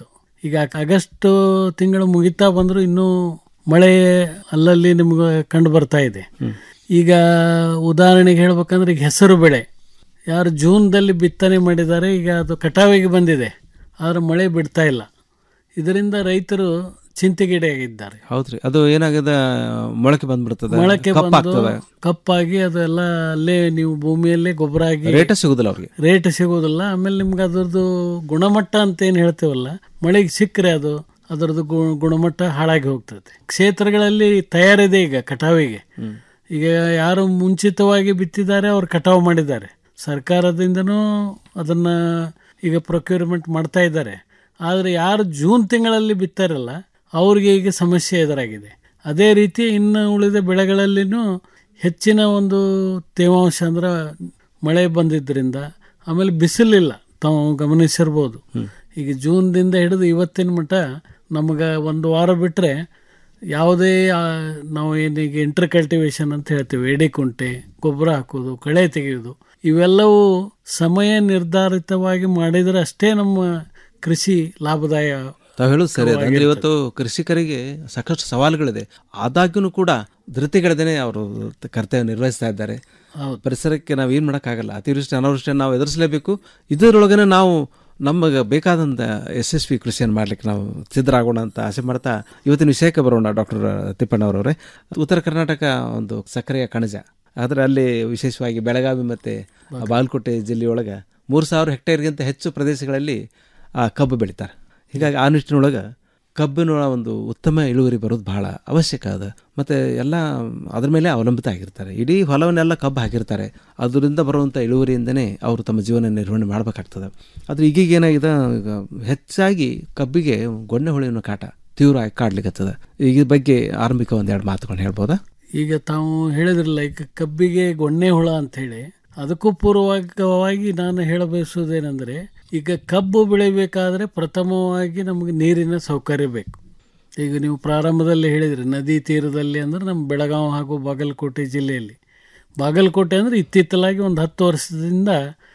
ಈಗ ಆಗಸ್ಟ್ ತಿಂಗಳು ಮುಗಿತಾ ಬಂದ್ರು ಇನ್ನೂ ಮಳೆ ಅಲ್ಲಲ್ಲಿ ನಿಮ್ಗೆ ಕಂಡು ಬರ್ತಾ ಇದೆ ಈಗ ಉದಾಹರಣೆಗೆ ಹೇಳ್ಬೇಕಂದ್ರೆ ಈಗ ಹೆಸರು ಬೆಳೆ ಯಾರು ಜೂನ್ದಲ್ಲಿ ಬಿತ್ತನೆ ಮಾಡಿದ್ದಾರೆ ಈಗ ಅದು ಕಟಾವಿಗೆ ಬಂದಿದೆ ಆದ್ರೆ ಮಳೆ ಬಿಡ್ತಾ ಇಲ್ಲ ಇದರಿಂದ ರೈತರು ಚಿಂತೆಗೀಡಾಗಿದ್ದಾರೆ ಹೌದ್ರಿ ಅದು ಏನಾಗಿದೆ ಮೊಳಕೆ ಬಂದ್ಬಿಡ್ತದೆ ಮೊಳಕೆ ಬಂದು ಕಪ್ಪಾಗ್ತದೆ ಕಪ್ಪಾಗಿ ಅದೆಲ್ಲ ಅಲ್ಲೇ ನೀವು ಭೂಮಿಯಲ್ಲೇ ಗೊಬ್ಬರ ಆಗಿ ರೇಟ ಸಿಗುದಿಲ್ಲ ಅವ್ರಿಗೆ ರೇಟ್ ಸಿಗೋದಿಲ್ಲ ಆಮೇಲೆ ನಿಮ್ಗೆ ಅದರದ್ದು ಗುಣಮಟ್ಟ ಅಂತ ಏನು ಹೇಳ್ತೇವಲ್ಲ ಮಳೆಗೆ ಸಿಕ್ಕರೆ ಅದು ಅದರದ್ದು ಗು- ಗುಣಮಟ್ಟ ಹಾಳಾಗಿ ಹೋಗ್ತದೆ ಕ್ಷೇತ್ರಗಳಲ್ಲಿ ತಯಾರಿದೆ ಈಗ ಕಟಾವಿಗೆ ಈಗ ಯಾರು ಮುಂಚಿತವಾಗಿ ಬಿತ್ತಿದ್ದಾರೆ ಅವ್ರು ಕಟಾವು ಮಾಡಿದ್ದಾರೆ ಸರ್ಕಾರದಿಂದನೂ ಅದನ್ನ ಈಗ ಪ್ರೊಕ್ಯೂರ್ಮೆಂಟ್ ಮಾಡ್ತಾ ಇದ್ದಾರೆ ಆದರೆ ಯಾರು ಜೂನ್ ತಿಂಗಳಲ್ಲಿ ಬಿತ್ತಾರಲ್ಲ ಅವ್ರಿಗೆ ಈಗ ಸಮಸ್ಯೆ ಎದುರಾಗಿದೆ ಅದೇ ರೀತಿ ಇನ್ನು ಉಳಿದ ಬೆಳೆಗಳಲ್ಲಿನೂ ಹೆಚ್ಚಿನ ಒಂದು ತೇವಾಂಶ ಅಂದ್ರೆ ಮಳೆ ಬಂದಿದ್ದರಿಂದ ಆಮೇಲೆ ಬಿಸಿಲಿಲ್ಲ ತಾವು ಗಮನಿಸಿರ್ಬೋದು ಈಗ ಜೂನ್ದಿಂದ ಹಿಡಿದು ಇವತ್ತಿನ ಮಟ್ಟ ನಮಗೆ ಒಂದು ವಾರ ಬಿಟ್ಟರೆ ಯಾವುದೇ ಆ, ನಾವು ಏನೀಗ ಇಂಟರ್ ಕಲ್ಟಿವೇಶನ್ ಅಂತ ಹೇಳ್ತೀವಿ ಎಡೆ ಕುಂಟೆ ಗೊಬ್ಬರ ಹಾಕೋದು ಕಳೆ ತೆಗೆಯೋದು ಇವೆಲ್ಲವೂ ಸಮಯ ನಿರ್ಧಾರಿತವಾಗಿ ಮಾಡಿದರೆ ಅಷ್ಟೇ ನಮ್ಮ ಕೃಷಿ ಲಾಭದಾಯ ತಾವು ಹೇಳೋದು ಸರಿ ಅದ. ಅಂದ್ರೆ ಇವತ್ತು ಕೃಷಿಕರಿಗೆ ಸಾಕಷ್ಟು ಸವಾಲುಗಳಿದೆ ಆದಾಗ್ಯೂ ಕೂಡ ಧೃತಿಗೆಡದೇನೆ ಅವರು ಕರ್ತವ್ಯ ನಿರ್ವಹಿಸ್ತಾ ಇದ್ದಾರೆ ಹೌದು. ಪರಿಸರಕ್ಕೆ ನಾವು ಏನು ಮಾಡೋಕ್ಕಾಗಲ್ಲ ಅತಿವೃಷ್ಟಿ ಅನಾವೃಷ್ಟಿಯನ್ನು ನಾವು ಎದುರಿಸಲೇಬೇಕು ಇದರೊಳಗನೆ ನಾವು ನಮಗೆ ಬೇಕಾದಂಥ ಯಶಸ್ವಿ ಕೃಷಿಯನ್ನು ಮಾಡ್ಲಿಕ್ಕೆ ನಾವು ಸಿದ್ಧರಾಗೋಣ ಅಂತ ಆಸೆ ಮಾಡ್ತಾ ಇವತ್ತಿನ ವಿಷಯಕ್ಕೆ ಬರೋಣ ಡಾಕ್ಟರ್ ತಿಪ್ಪಣ್ಣವರವರೇ ಉತ್ತರ ಕರ್ನಾಟಕ ಒಂದು ಸಕ್ಕರೆಯ ಕಣಜ ಆದರೆ ಅಲ್ಲಿ ವಿಶೇಷವಾಗಿ ಬೆಳಗಾವಿ ಮತ್ತು ಬಾಗಲಕೋಟೆ ಜಿಲ್ಲೆಯೊಳಗೆ ಮೂರು ಸಾವಿರ ಹೆಕ್ಟೇರ್ಗಿಂತ ಹೆಚ್ಚು ಪ್ರದೇಶಗಳಲ್ಲಿ ಆ ಕಬ್ಬು ಬೆಳಿತಾರೆ ಹೀಗಾಗಿ ಆ ನಿಟ್ಟಿನೊಳಗೆ ಕಬ್ಬಿನ ಒಂದು ಉತ್ತಮ ಇಳುವರಿ ಬರೋದು ಬಹಳ ಅವಶ್ಯಕ ಅದ ಮತ್ತು ಎಲ್ಲ ಅದ್ರ ಮೇಲೆ ಅವಲಂಬಿತ ಆಗಿರ್ತಾರೆ ಇಡೀ ಹೊಲವನ್ನೆಲ್ಲ ಕಬ್ಬು ಹಾಕಿರ್ತಾರೆ ಅದರಿಂದ ಬರುವಂಥ ಇಳುವರಿಯಿಂದನೇ ಅವರು ತಮ್ಮ ಜೀವನ ನಿರ್ವಹಣೆ ಮಾಡಬೇಕಾಗ್ತದೆ ಆದರೆ ಈಗೀಗ ಏನಾಗಿದೆ ಈಗ ಹೆಚ್ಚಾಗಿ ಕಬ್ಬಿಗೆ ಗೊಣ್ಣೆ ಹುಳಿನ ಕಾಟ ತೀವ್ರವಾಗಿ ಕಾಡ್ಲಿಕ್ಕತ್ತದ ಈಗ ಬಗ್ಗೆ ಆರಂಭಿಕ ಒಂದೆರಡು ಮಾತುಗಳು ಹೇಳ್ಬೋದಾ ಈಗ ತಾವು ಹೇಳಿದ್ರಲ್ಲ ಈಗ ಕಬ್ಬಿಗೆ ಗೊಣ್ಣೆ ಹುಳ ಅಂತ ಹೇಳಿ ಅದಕ್ಕೂ ಪೂರ್ವವಾಗಿ ನಾನು ಹೇಳಬಯಸುವುದೇನೆಂದರೆ ಈಗ ಕಬ್ಬು ಬೆಳಿಬೇಕಾದ್ರೆ ಪ್ರಥಮವಾಗಿ ನಮಗೆ ನೀರಿನ ಸೌಕರ್ಯ ಬೇಕು ಈಗ ನೀವು ಪ್ರಾರಂಭದಲ್ಲಿ ಹೇಳಿದ್ರಿ ನದಿ ತೀರದಲ್ಲಿ ಅಂದ್ರೆ ನಮ್ಮ ಬೆಳಗಾವಿ ಹಾಗೂ ಬಾಗಲಕೋಟೆ ಜಿಲ್ಲೆಯಲ್ಲಿ ಬಾಗಲಕೋಟೆ ಅಂದರೆ ಇತ್ತಿತ್ತಲಾಗಿ ಒಂದು ಹತ್ತು ವರ್ಷದಿಂದ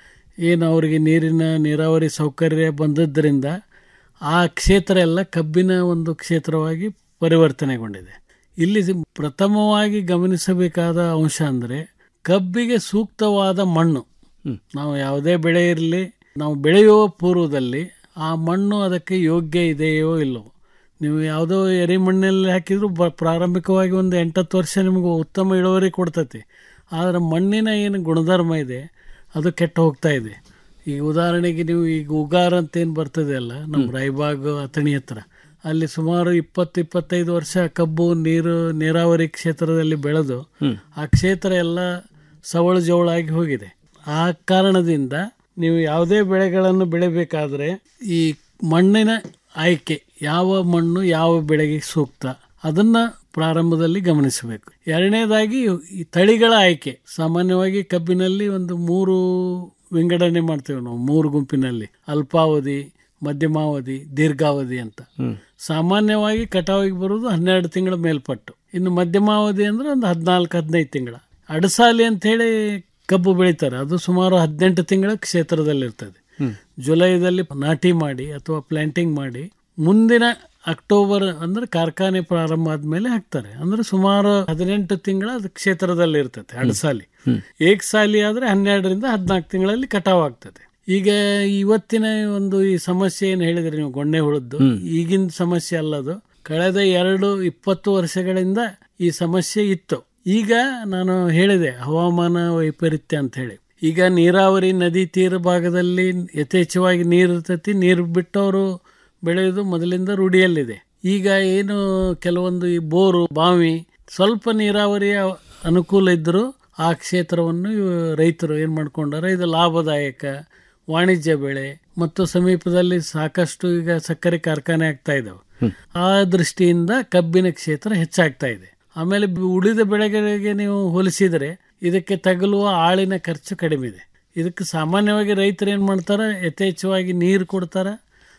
ಏನು ಅವರಿಗೆ ನೀರಿನ ನೀರಾವರಿ ಸೌಕರ್ಯ ಬಂದದ್ದರಿಂದ ಆ ಕ್ಷೇತ್ರ ಎಲ್ಲ ಕಬ್ಬಿನ ಒಂದು ಕ್ಷೇತ್ರವಾಗಿ ಪರಿವರ್ತನೆಗೊಂಡಿದೆ ಇಲ್ಲಿ ಪ್ರಥಮವಾಗಿ ಗಮನಿಸಬೇಕಾದ ಅಂಶ ಅಂದರೆ ಕಬ್ಬಿಗೆ ಸೂಕ್ತವಾದ ಮಣ್ಣು ನಾವು ಯಾವುದೇ ಬೆಳೆ ಇರಲಿ ನಾವು ಬೆಳೆಯುವ ಪೂರ್ವದಲ್ಲಿ ಆ ಮಣ್ಣು ಅದಕ್ಕೆ ಯೋಗ್ಯ ಇದೆಯೋ ಇಲ್ಲವೋ ನೀವು ಯಾವುದೋ ಎರೆ ಮಣ್ಣಲ್ಲಿ ಹಾಕಿದ್ರು ಬ ಪ್ರಾರಂಭಿಕವಾಗಿ ಒಂದು ಎಂಟತ್ತು ವರ್ಷ ನಿಮಗೆ ಉತ್ತಮ ಇಳುವರಿ ಕೊಡ್ತೈತಿ ಆದರೆ ಮಣ್ಣಿನ ಏನು ಗುಣಧರ್ಮ ಇದೆ ಅದು ಕೆಟ್ಟು ಹೋಗ್ತಾ ಇದೆ ಈಗ ಉದಾಹರಣೆಗೆ ನೀವು ಈಗ ಉಗಾರ ಅಂತ ಏನು ಬರ್ತದೆ ಅಲ್ಲ ನಮ್ಮ ರಾಯಬಾಗ್ ಅಥಣಿ ಹತ್ರ ಅಲ್ಲಿ ಸುಮಾರು ಇಪ್ಪತ್ತು ಇಪ್ಪತ್ತೈದು ವರ್ಷ ಕಬ್ಬು ನೀರು ನೀರಾವರಿ ಕ್ಷೇತ್ರದಲ್ಲಿ ಬೆಳೆದು ಆ ಕ್ಷೇತ್ರ ಎಲ್ಲ ಸವಳು ಜವಳಾಗಿ ಹೋಗಿದೆ ಆ ಕಾರಣದಿಂದ ನೀವು ಯಾವುದೇ ಬೆಳೆಗಳನ್ನು ಬೆಳಿಬೇಕಾದ್ರೆ ಈ ಮಣ್ಣಿನ ಆಯ್ಕೆ ಯಾವ ಮಣ್ಣು ಯಾವ ಬೆಳೆಗೆ ಸೂಕ್ತ ಅದನ್ನ ಪ್ರಾರಂಭದಲ್ಲಿ ಗಮನಿಸಬೇಕು ಎರಡನೇದಾಗಿ ಈ ತಳಿಗಳ ಆಯ್ಕೆ ಸಾಮಾನ್ಯವಾಗಿ ಕಬ್ಬಿನಲ್ಲಿ ಒಂದು ಮೂರು ವಿಂಗಡಣೆ ಮಾಡ್ತೇವೆ ನಾವು ಮೂರು ಗುಂಪಿನಲ್ಲಿ ಅಲ್ಪಾವಧಿ ಮಧ್ಯಮಾವಧಿ ದೀರ್ಘಾವಧಿ ಅಂತ ಸಾಮಾನ್ಯವಾಗಿ ಕಟಾವಿಗೆ ಬರೋದು ಹನ್ನೆರಡು ತಿಂಗಳ ಮೇಲ್ಪಟ್ಟು ಇನ್ನು ಮಧ್ಯಮಾವಧಿ ಅಂದ್ರೆ ಒಂದು ಹದಿನಾಲ್ಕು ಹದಿನೈದು ತಿಂಗಳ ಅಡಸಾಲಿ ಅಂತ ಹೇಳಿ ಕಬ್ಬು ಬೆಳೀತಾರೆ ಅದು ಸುಮಾರು ಹದಿನೆಂಟು ತಿಂಗಳ ಕ್ಷೇತ್ರದಲ್ಲಿರ್ತದೆ ಜುಲೈದಲ್ಲಿ ನಾಟಿ ಮಾಡಿ ಅಥವಾ ಪ್ಲಾಂಟಿಂಗ್ ಮಾಡಿ ಮುಂದಿನ ಅಕ್ಟೋಬರ್ ಅಂದ್ರೆ ಕಾರ್ಖಾನೆ ಪ್ರಾರಂಭ ಆದ್ಮೇಲೆ ಹಾಕ್ತಾರೆ ಅಂದ್ರೆ ಸುಮಾರು ಹದಿನೆಂಟು ತಿಂಗಳ ಅದು ಕ್ಷೇತ್ರದಲ್ಲಿ ಇರ್ತದೆ ಅಡಸಾಲಿ ಏಕ್ ಸಾಲಿ ಆದ್ರೆ ಹನ್ನೆರಡರಿಂದ ಹದಿನಾಲ್ಕು ತಿಂಗಳಲ್ಲಿ ಕಟಾವ್ ಆಗ್ತದೆ ಈಗ ಇವತ್ತಿನ ಒಂದು ಈ ಸಮಸ್ಯೆ ಏನು ಹೇಳಿದ್ರಿ ನೀವು ಗೊಣ್ಣೆ ಹುಳದ್ದು ಈಗಿನ ಸಮಸ್ಯೆ ಅಲ್ಲದು ಕಳೆದ ಎರಡು ಇಪ್ಪತ್ತು ವರ್ಷಗಳಿಂದ ಈ ಸಮಸ್ಯೆ ಇತ್ತು ಈಗ ನಾನು ಹೇಳಿದೆ ಹವಾಮಾನ ವೈಪರೀತ್ಯ ಅಂತ ಹೇಳಿ ಈಗ ನೀರಾವರಿ ನದಿ ತೀರ ಭಾಗದಲ್ಲಿ ಯಥೇಚ್ಛವಾಗಿ ನೀರು ಇರ್ತೈತಿ ನೀರು ಬಿಟ್ಟವರು ಬೆಳೆಯೋದು ಮೊದಲಿಂದ ರೂಢಿಯಲ್ಲಿದೆ ಈಗ ಏನು ಕೆಲವೊಂದು ಈ ಬೋರು ಬಾವಿ ಸ್ವಲ್ಪ ನೀರಾವರಿಯ ಅನುಕೂಲ ಇದ್ದರೂ ಆ ಕ್ಷೇತ್ರವನ್ನು ಇವು ರೈತರು ಏನು ಮಾಡ್ಕೊಂಡಾರೆ ಇದು ಲಾಭದಾಯಕ ವಾಣಿಜ್ಯ ಬೆಳೆ ಮತ್ತು ಸಮೀಪದಲ್ಲಿ ಸಾಕಷ್ಟು ಈಗ ಸಕ್ಕರೆ ಕಾರ್ಖಾನೆ ಆಗ್ತಾ ಇದಾವೆ ಆ ದೃಷ್ಟಿಯಿಂದ ಕಬ್ಬಿನ ಕ್ಷೇತ್ರ ಹೆಚ್ಚಾಗ್ತಾ ಇದೆ ಆಮೇಲೆ ಬಿ- ಉಳಿದ ಬೆಳೆಗಳಿಗೆ ನೀವು ಹೋಲಿಸಿದರೆ ಇದಕ್ಕೆ ತಗಲುವ ಆಳಿನ ಖರ್ಚು ಕಡಿಮೆ ಇದೆ ಇದಕ್ಕೆ ಸಾಮಾನ್ಯವಾಗಿ ರೈತರು ಏನು ಮಾಡ್ತಾರೆ ಯಥೇಚ್ಛವಾಗಿ ನೀರು ಕೊಡ್ತಾರೆ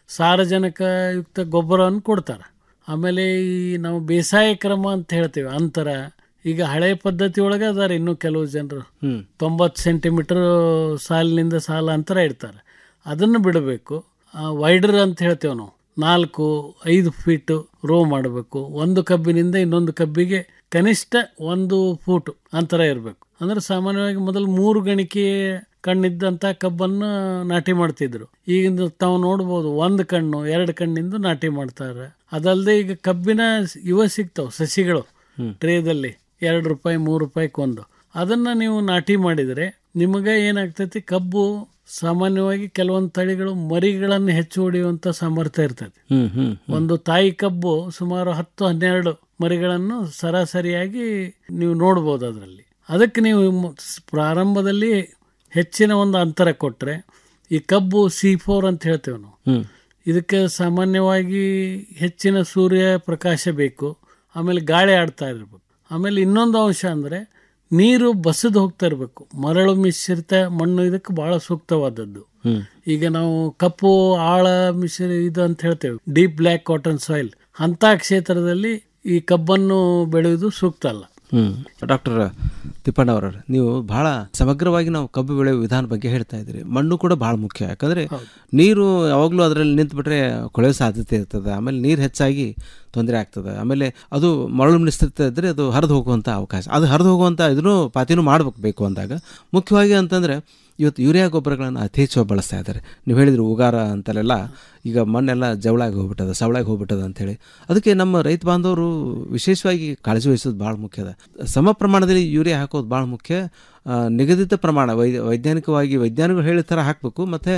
ಸಾರಜನಕಯುಕ್ತ ಗೊಬ್ಬರವನ್ನು ಕೊಡ್ತಾರೆ ಆಮೇಲೆ ಈ ನಾವು ಬೇಸಾಯ ಕ್ರಮ ಅಂತ ಹೇಳ್ತೀವಿ ಅಂತರ ಈಗ ಹಳೆ ಪದ್ಧತಿ ಒಳಗೆ ಅದಾರ ಇನ್ನೂ ಕೆಲವು ಜನರು ತೊಂಬತ್ತು ಸೆಂಟಿಮೀಟರ್ ಸಾಲಿನಿಂದ ಸಾಲ ಅಂತರ ಇಡ್ತಾರೆ ಅದನ್ನು ಬಿಡಬೇಕು ವೈಡರ್ ಅಂತ ಹೇಳ್ತೇವೆ ನಾವು ನಾಲ್ಕು ಐದು ಫೀಟ್ ರೋ ಮಾಡಬೇಕು ಒಂದು ಕಬ್ಬಿನಿಂದ ಇನ್ನೊಂದು ಕಬ್ಬಿಗೆ ಕನಿಷ್ಠ ಒಂದು ಫೂಟ್ ಅಂತರ ಇರಬೇಕು ಅಂದ್ರೆ ಸಾಮಾನ್ಯವಾಗಿ ಮೊದಲು ಮೂರು ಗಣಿಕೆ ಕಣ್ಣಿದ್ದಂಥ ಕಬ್ಬನ್ನು ನಾಟಿ ಮಾಡ್ತಿದ್ರು ಈಗ ತಾವು ನೋಡ್ಬೋದು ಒಂದು ಕಣ್ಣು ಎರಡು ಕಣ್ಣಿಂದ ನಾಟಿ ಮಾಡ್ತಾರೆ ಅದಲ್ಲದೆ ಈಗ ಕಬ್ಬಿನ ಇವ ಸಿಗ್ತಾವೆ ಸಸಿಗಳು ಟ್ರೇದಲ್ಲಿ ಎರಡು ರೂಪಾಯಿ ಮೂರು ರೂಪಾಯಿಗೊಂದು ಅದನ್ನ ನೀವು ನಾಟಿ ಮಾಡಿದರೆ ನಿಮಗೆ ಏನಾಗ್ತೈತಿ ಕಬ್ಬು ಸಾಮಾನ್ಯವಾಗಿ ಕೆಲವೊಂದು ತಳಿಗಳು ಮರಿಗಳನ್ನು ಹೆಚ್ಚು ಹೊಡೆಯುವಂತ ಸಾಮರ್ಥ್ಯ ಇರ್ತೈತಿ ಹ್ಮ್ ಹ್ಮ್ ಒಂದು ತಾಯಿ ಕಬ್ಬು ಸುಮಾರು ಹತ್ತು ಹನ್ನೆರಡು ಮರಿಗಳನ್ನು ಸರಾಸರಿಯಾಗಿ ನೀವು ನೋಡ್ಬೋದು ಅದರಲ್ಲಿ ಅದಕ್ಕೆ ನೀವು ಮ- ಸ್- ಪ್ರಾರಂಭದಲ್ಲಿ ಹೆಚ್ಚಿನ ಒಂದು ಅಂತರ ಕೊಟ್ಟರೆ ಈ ಕಬ್ಬು ಸಿ ಫೋರ್ ಅಂತ ಹೇಳ್ತೇವೆ ನಾವು ಹ್ಮ್ ಇದಕ್ಕೆ ಸಾಮಾನ್ಯವಾಗಿ ಹೆಚ್ಚಿನ ಸೂರ್ಯ ಪ್ರಕಾಶ ಬೇಕು ಆಮೇಲೆ ಗಾಳಿ ಆಡ್ತಾ ಇರಬೇಕು ಆಮೇಲೆ ಇನ್ನೊಂದು ಅಂಶ ಅಂದರೆ ನೀರು ಬಸದು ಹೋಗ್ತಾ ಇರಬೇಕು ಮರಳು ಮಿಶ್ರಿತ ಮಣ್ಣು ಇದಕ್ಕೆ ಬಹಳ ಸೂಕ್ತವಾದದ್ದು ಹ್ಮ್ ಈಗ ನಾವು ಕಪ್ಪು ಆಳ ಮಿಶ್ರ ಇದು ಅಂತ ಹೇಳ್ತೇವೆ ಡೀಪ್ ಬ್ಲ್ಯಾಕ್ ಕಾಟನ್ ಸಾಯಿಲ್ ಅಂತ ಕ್ಷೇತ್ರದಲ್ಲಿ ಈ ಕಬ್ಬನ್ನು ಬೆಳೆಯುವುದು ಸೂಕ್ತ ಅಲ್ಲ ಹ್ಮ್ ಡಾಕ್ಟರ್ ತಿಪ್ಪಣ್ಣ ಅವರ ನೀವು ಬಹಳ ಸಮಗ್ರವಾಗಿ ನಾವು ಕಬ್ಬು ಬೆಳೆಯುವ ವಿಧಾನ ಬಗ್ಗೆ ಹೇಳ್ತಾ ಇದ್ದೀರಿ ಮಣ್ಣು ಕೂಡ ಬಹಳ ಮುಖ್ಯ ಯಾಕಂದ್ರೆ ನೀರು ಯಾವಾಗಲೂ ಅದರಲ್ಲಿ ನಿಂತು ಬಿಟ್ರೆ ಕೊಳೆಯೋ ಸಾಧ್ಯತೆ ಇರ್ತದೆ ಆಮೇಲೆ ನೀರು ಹೆಚ್ಚಾಗಿ ತೊಂದರೆ ಆಗ್ತದೆ ಆಮೇಲೆ ಅದು ಮರಳು ಮಿಶ್ರಿತ ಇದ್ರೆ ಅದು ಹರಿದು ಹೋಗುವಂಥ ಅವಕಾಶ ಅದು ಹರಿದು ಹೋಗುವಂಥ ಇದನ್ನು ಪಾತಿನೂ ಮಾಡ್ಬೇಕು ಬೇಕು ಅಂದಾಗ ಮುಖ್ಯವಾಗಿ ಅಂತಂದ್ರೆ ಇವತ್ತು ಯೂರಿಯಾ ಗೊಬ್ಬರಗಳನ್ನು ಅತಿ ಹೆಚ್ಚು ಬಳಸ್ತಾ ಇದ್ದಾರೆ ನೀವು ಹೇಳಿದ್ರು ಉಗಾರ ಅಂತಲೆಲ್ಲ ಈಗ ಮಣ್ಣೆಲ್ಲ ಜವಳಾಗಿ ಹೋಗ್ಬಿಟ್ಟದ ಸವಳಾಗಿ ಹೋಗ್ಬಿಟ್ಟದ ಅಂತೇಳಿ ಅದಕ್ಕೆ ನಮ್ಮ ರೈತ ಬಾಂಧವರು ವಿಶೇಷವಾಗಿ ಕಾಳಜಿ ವಹಿಸೋದು ಭಾಳ ಮುಖ್ಯ ಅದ ಸಮ ಪ್ರಮಾಣದಲ್ಲಿ ಯೂರಿಯಾ ಹಾಕೋದು ಭಾಳ ಮುಖ್ಯ ಆ, ನಿಗದಿತ ಪ್ರಮಾಣ ವೈ ವೈಜ್ಞಾನಿಕವಾಗಿ ವೈಜ್ಞಾನಿಕರು ಹೇಳಿದ ಥರ ಹಾಕಬೇಕು ಮತ್ತು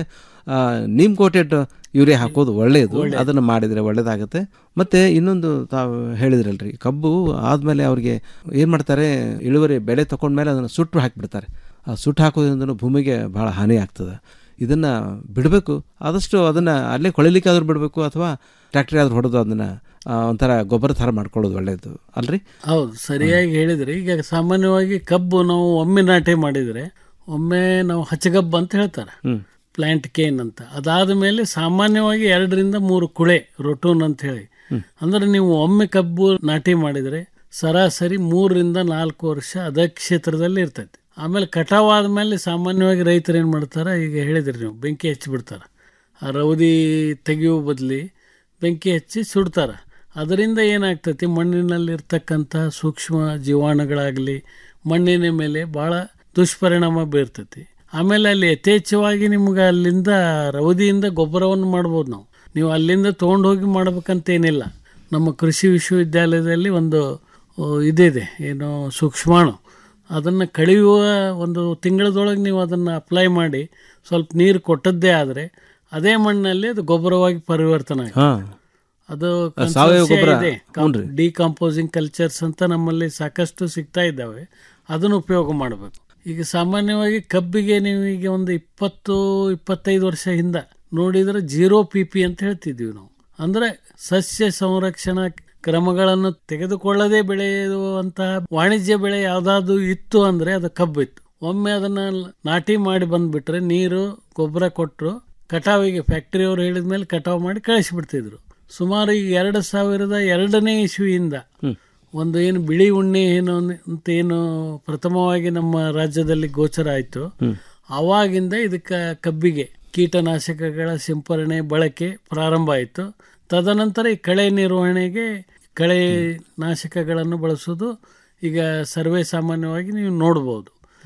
ನೀಮ್ ಕೋಟೆಡ್ ಯೂರಿಯಾ ಹಾಕೋದು ಒಳ್ಳೆಯದು ಅದನ್ನು ಮಾಡಿದರೆ ಒಳ್ಳೆಯದಾಗುತ್ತೆ ಮತ್ತು ಇನ್ನೊಂದು ತಾವು ಹೇಳಿದ್ರಲ್ರಿ ಕಬ್ಬು ಆದಮೇಲೆ ಅವ್ರಿಗೆ ಏನು ಮಾಡ್ತಾರೆ ಇಳುವರಿ ಬೆಳೆ ತಗೊಂಡ್ಮೇಲೆ ಅದನ್ನು ಸುಟ್ಟು ಹಾಕಿಬಿಡ್ತಾರೆ ಆ ಸುಟ್ಟು ಹಾಕೋದ್ರಿಂದ ಭೂಮಿಗೆ ಭಾಳ ಹಾನಿ ಆಗ್ತದೆ ಇದನ್ನು ಬಿಡಬೇಕು ಆದಷ್ಟು ಅದನ್ನು ಅಲ್ಲೇ ಕೊಳಿಲಿಕ್ಕೆ ಆದ್ರೂ ಬಿಡಬೇಕು ಅಥವಾ ಟ್ರ್ಯಾಕ್ಟ್ರಿ ಆದ್ರೂ ಹೊಡೆದು ಅದನ್ನು ಒಂಥರ ಗೊಬ್ಬರ ಥರ ಮಾಡ್ಕೊಳ್ಳೋದು ಒಳ್ಳೆಯದು ಅಲ್ರಿ ಹೌದು ಸರಿಯಾಗಿ ಹೇಳಿದ್ರಿ ಈಗ ಸಾಮಾನ್ಯವಾಗಿ ಕಬ್ಬು ನಾವು ಒಮ್ಮೆ ನಾಟಿ ಮಾಡಿದರೆ ಒಮ್ಮೆ ನಾವು ಹಚ್ಚಗಬ್ಬು ಅಂತ ಹೇಳ್ತಾರೆ ಹ್ಮ್. ಪ್ಲಾಂಟ್ ಕೇನ್ ಅಂತ ಅದಾದ ಮೇಲೆ ಸಾಮಾನ್ಯವಾಗಿ ಎರಡರಿಂದ ಮೂರು ಕುಳೆ ರೊಟೂನ್ ಅಂತ ಹೇಳಿ ಅಂದ್ರೆ ನೀವು ಒಮ್ಮೆ ಕಬ್ಬು ನಾಟಿ ಮಾಡಿದರೆ ಸರಾಸರಿ ಮೂರರಿಂದ ನಾಲ್ಕು ವರ್ಷ ಅದೇ ಕ್ಷೇತ್ರದಲ್ಲಿ ಇರ್ತೈತಿ ಆಮೇಲೆ ಕಟಾವ್ ಆದ್ಮೇಲೆ ಸಾಮಾನ್ಯವಾಗಿ ರೈತರು ಏನು ಮಾಡ್ತಾರೆ ಈಗ ಹೇಳಿದ್ರಿ ನೀವು ಬೆಂಕಿ ಹಚ್ಚಿಬಿಡ್ತಾರೆ ಆ ರೌದಿ ತೆಗೆಯುವ ಬದಲಿ ಬೆಂಕಿ ಹಚ್ಚಿ ಸುಡ್ತಾರೆ ಅದರಿಂದ ಏನಾಗ್ತೈತಿ ಮಣ್ಣಿನಲ್ಲಿರ್ತಕ್ಕಂಥ ಸೂಕ್ಷ್ಮ ಜೀವಾಣುಗಳಾಗಲಿ ಮಣ್ಣಿನ ಮೇಲೆ ಭಾಳ ದುಷ್ಪರಿಣಾಮ ಬೀರ್ತೈತಿ ಆಮೇಲೆ ಅಲ್ಲಿ ಯಥೇಚ್ಛವಾಗಿ ನಿಮ್ಗೆ ಅಲ್ಲಿಂದ ರವದಿಯಿಂದ ಗೊಬ್ಬರವನ್ನು ಮಾಡ್ಬೋದು ನಾವು ನೀವು ಅಲ್ಲಿಂದ ತೊಗೊಂಡು ಹೋಗಿ ಮಾಡ್ಬೇಕಂತ ಏನಿಲ್ಲ ನಮ್ಮ ಕೃಷಿ ವಿಶ್ವವಿದ್ಯಾಲಯದಲ್ಲಿ ಒಂದು ಆ, ಇದಿದೆ ಏನು ಸೂಕ್ಷ್ಮಾಣು ಅದನ್ನು ಕಳೆಯುವ ಒಂದು ತಿಂಗಳದೊಳಗೆ ನೀವು ಅದನ್ನು ಅಪ್ಲೈ ಮಾಡಿ ಸ್ವಲ್ಪ ನೀರು ಕೊಟ್ಟದ್ದೇ ಆದರೆ ಅದೇ ಮಣ್ಣಲ್ಲಿ ಅದು ಗೊಬ್ಬರವಾಗಿ ಪರಿವರ್ತನೆ ಆಗುತ್ತೆ. ಹಾ. ಅದು ಆ, ಸಾವಯವ ಗೊಬ್ಬರ, ಹ್ಞೂನ್ರಿ. ಡಿಕಂಪೋಸಿಂಗ್ ಕಲ್ಚರ್ಸ್ ಅಂತ ನಮ್ಮಲ್ಲಿ ಸಾಕಷ್ಟು ಸಿಗ್ತಾ ಇದ್ದಾವೆ ಅದನ್ನು ಉಪಯೋಗ ಮಾಡಬೇಕು ಈಗ ಸಾಮಾನ್ಯವಾಗಿ ಕಬ್ಬಿಗೆ ನೀವು ಈಗ ಒಂದು ಇಪ್ಪತ್ತು ಇಪ್ಪತ್ತೈದು ವರ್ಷ ಹಿಂದ ನೋಡಿದ್ರೆ ಜೀರೋ ಪಿ ಪಿ ಅಂತ ಹೇಳ್ತಿದ್ವಿ ನಾವು ಅಂದ್ರೆ ಸಸ್ಯ ಸಂರಕ್ಷಣಾ ಕ್ರಮಗಳನ್ನು ತೆಗೆದುಕೊಳ್ಳದೆ ಬೆಳೆಯುವಂತಹ ವಾಣಿಜ್ಯ ಬೆಳೆ ಯಾವ್ದಾದ್ರು ಇತ್ತು ಅಂದ್ರೆ ಅದು ಕಬ್ಬು ಇತ್ತು ಒಮ್ಮೆ ಅದನ್ನ ನಾಟಿ ಮಾಡಿ ಬಂದ್ಬಿಟ್ರೆ ನೀರು ಗೊಬ್ಬರ ಕೊಟ್ಟರು ಕಟಾವಿಗೆ ಫ್ಯಾಕ್ಟರಿಯವರು ಹೇಳಿದ ಮೇಲೆ ಕಟಾವು ಮಾಡಿ ಕಳಿಸಿಬಿಡ್ತಿದ್ರು ಸುಮಾರು ಈಗ ಎರಡು ಸಾವಿರದ ಎರಡನೇ ಇಸ್ವಿಯಿಂದ ಒಂದು ಏನು ಬಿಳಿ ಉಣ್ಣೆ ಏನು ಅಂತ ಏನು ಪ್ರಥಮವಾಗಿ ನಮ್ಮ ರಾಜ್ಯದಲ್ಲಿ ಗೋಚರ ಆಯಿತು ಆವಾಗಿಂದ ಇದಕ್ಕೆ ಕಬ್ಬಿಗೆ ಕೀಟನಾಶಕಗಳ ಸಿಂಪರಣೆ ಬಳಕೆ ಪ್ರಾರಂಭ ಆಯಿತು ತದನಂತರ ಈ ಕಳೆ ನಿರ್ವಹಣೆಗೆ ಕಳೆ ನಾಶಕಗಳನ್ನು ಬಳಸೋದು ಈಗ ಸರ್ವೇ ಸಾಮಾನ್ಯವಾಗಿ ನೀವು ನೋಡ್ಬೋದು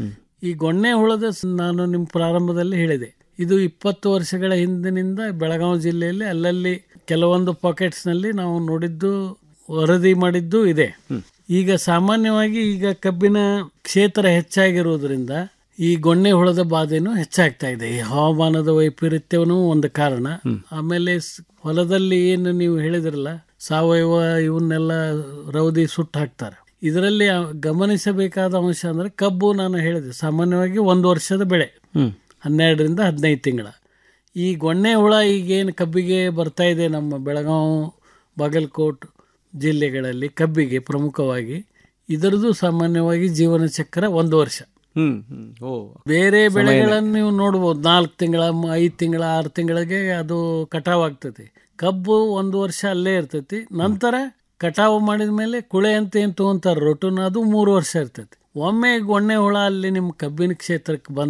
ಈ ಗೊಣ್ಣೆ ಹುಳದ ಸ್- ನಾನು ನಿಮ್ಮ ಪ್ರಾರಂಭದಲ್ಲಿ ಹೇಳಿದೆ ಇದು ಇಪ್ಪತ್ತು ವರ್ಷಗಳ ಹಿಂದಿನಿಂದ ಬೆಳಗಾವಿ ಜಿಲ್ಲೆಯಲ್ಲಿ ಅಲ್ಲಲ್ಲಿ ಕೆಲವೊಂದು ಪಾಕೆಟ್ಸ್ನಲ್ಲಿ ನಾವು ನೋಡಿದ್ದು ವರದಿ ಮಾಡಿದ್ದು ಇದೆ ಈಗ ಸಾಮಾನ್ಯವಾಗಿ ಈಗ ಕಬ್ಬಿನ ಕ್ಷೇತ್ರ ಹೆಚ್ಚಾಗಿರುವುದರಿಂದ ಈ ಗೊಣ್ಣೆ ಹುಳದ ಬಾಧೆನೂ ಹೆಚ್ಚಾಗ್ತಾ ಇದೆ ಈ ಹವಾಮಾನದ ವೈಪರೀತ್ಯವೂ ಒಂದು ಕಾರಣ ಆಮೇಲೆ ಸ್- ಹೊಲದಲ್ಲಿ ಏನು ನೀವು ಹೇಳಿದ್ರಲ್ಲ ಸಾವಯವ ಇವನ್ನೆಲ್ಲ ರೌದಿ ಸುಟ್ಟು ಹಾಕ್ತಾರೆ ಇದರಲ್ಲಿ ಆ- ಗಮನಿಸಬೇಕಾದ ಅಂಶ ಅಂದ್ರೆ ಕಬ್ಬು ನಾನು ಹೇಳಿದೆ ಸಾಮಾನ್ಯವಾಗಿ ಒಂದು ವರ್ಷದ ಬೆಳೆ ಹ್ಮ್. ಹನ್ನೆರಡರಿಂದ ಹದಿನೈದು ತಿಂಗಳ ಈ ಗೊಣ್ಣೆ ಹುಳ ಈಗೇನು ಕಬ್ಬಿಗೆ ಬರ್ತಾ ಇದೆ ನಮ್ಮ ಬೆಳಗಾವಿ ಬಾಗಲಕೋಟ್ ಜಿಲ್ಲೆಗಳಲ್ಲಿ ಕಬ್ಬಿಗೆ ಪ್ರಮುಖವಾಗಿ ಇದರದ್ದು ಸಾಮಾನ್ಯವಾಗಿ ಜೀವನ ಚಕ್ರ ಒಂದು ವರ್ಷ ಹ್ಮ್ ಹ್ಮ್ ಓ ಬೇರೆ ಸಮಯನೇ. ಬೆಳೆಗಳನ್ನು ನೀವು ನೋಡ್ಬೋದು ನಾಲ್ಕು ತಿಂಗಳ ಐದು ತಿಂಗಳ ಆರು ತಿಂಗಳಿಗೆ ಅದು ಕಟಾವ್ ಆಗ್ತೈತಿ ಕಬ್ಬು ಒಂದು ವರ್ಷ ಅಲ್ಲೇ ಇರ್ತೈತಿ ನಂತರ ಕಟಾವು ಮಾಡಿದ ಮೇಲೆ ಕುಳೆ ಅಂತ ಏನು ತಗೊಂತಾರೆ ರೊಟುನ್ ಅದು ಮೂರು ವರ್ಷ ಇರ್ತೈತಿ ಒಮ್ಮೆ ಗೊಣ್ಣೆ ಹುಳ ಅಲ್ಲಿ ನಿಮ್ಮ ಕಬ್ಬಿನ ಕ್ಷೇತ್ರಕ್ಕೆ ಬಂದರೆ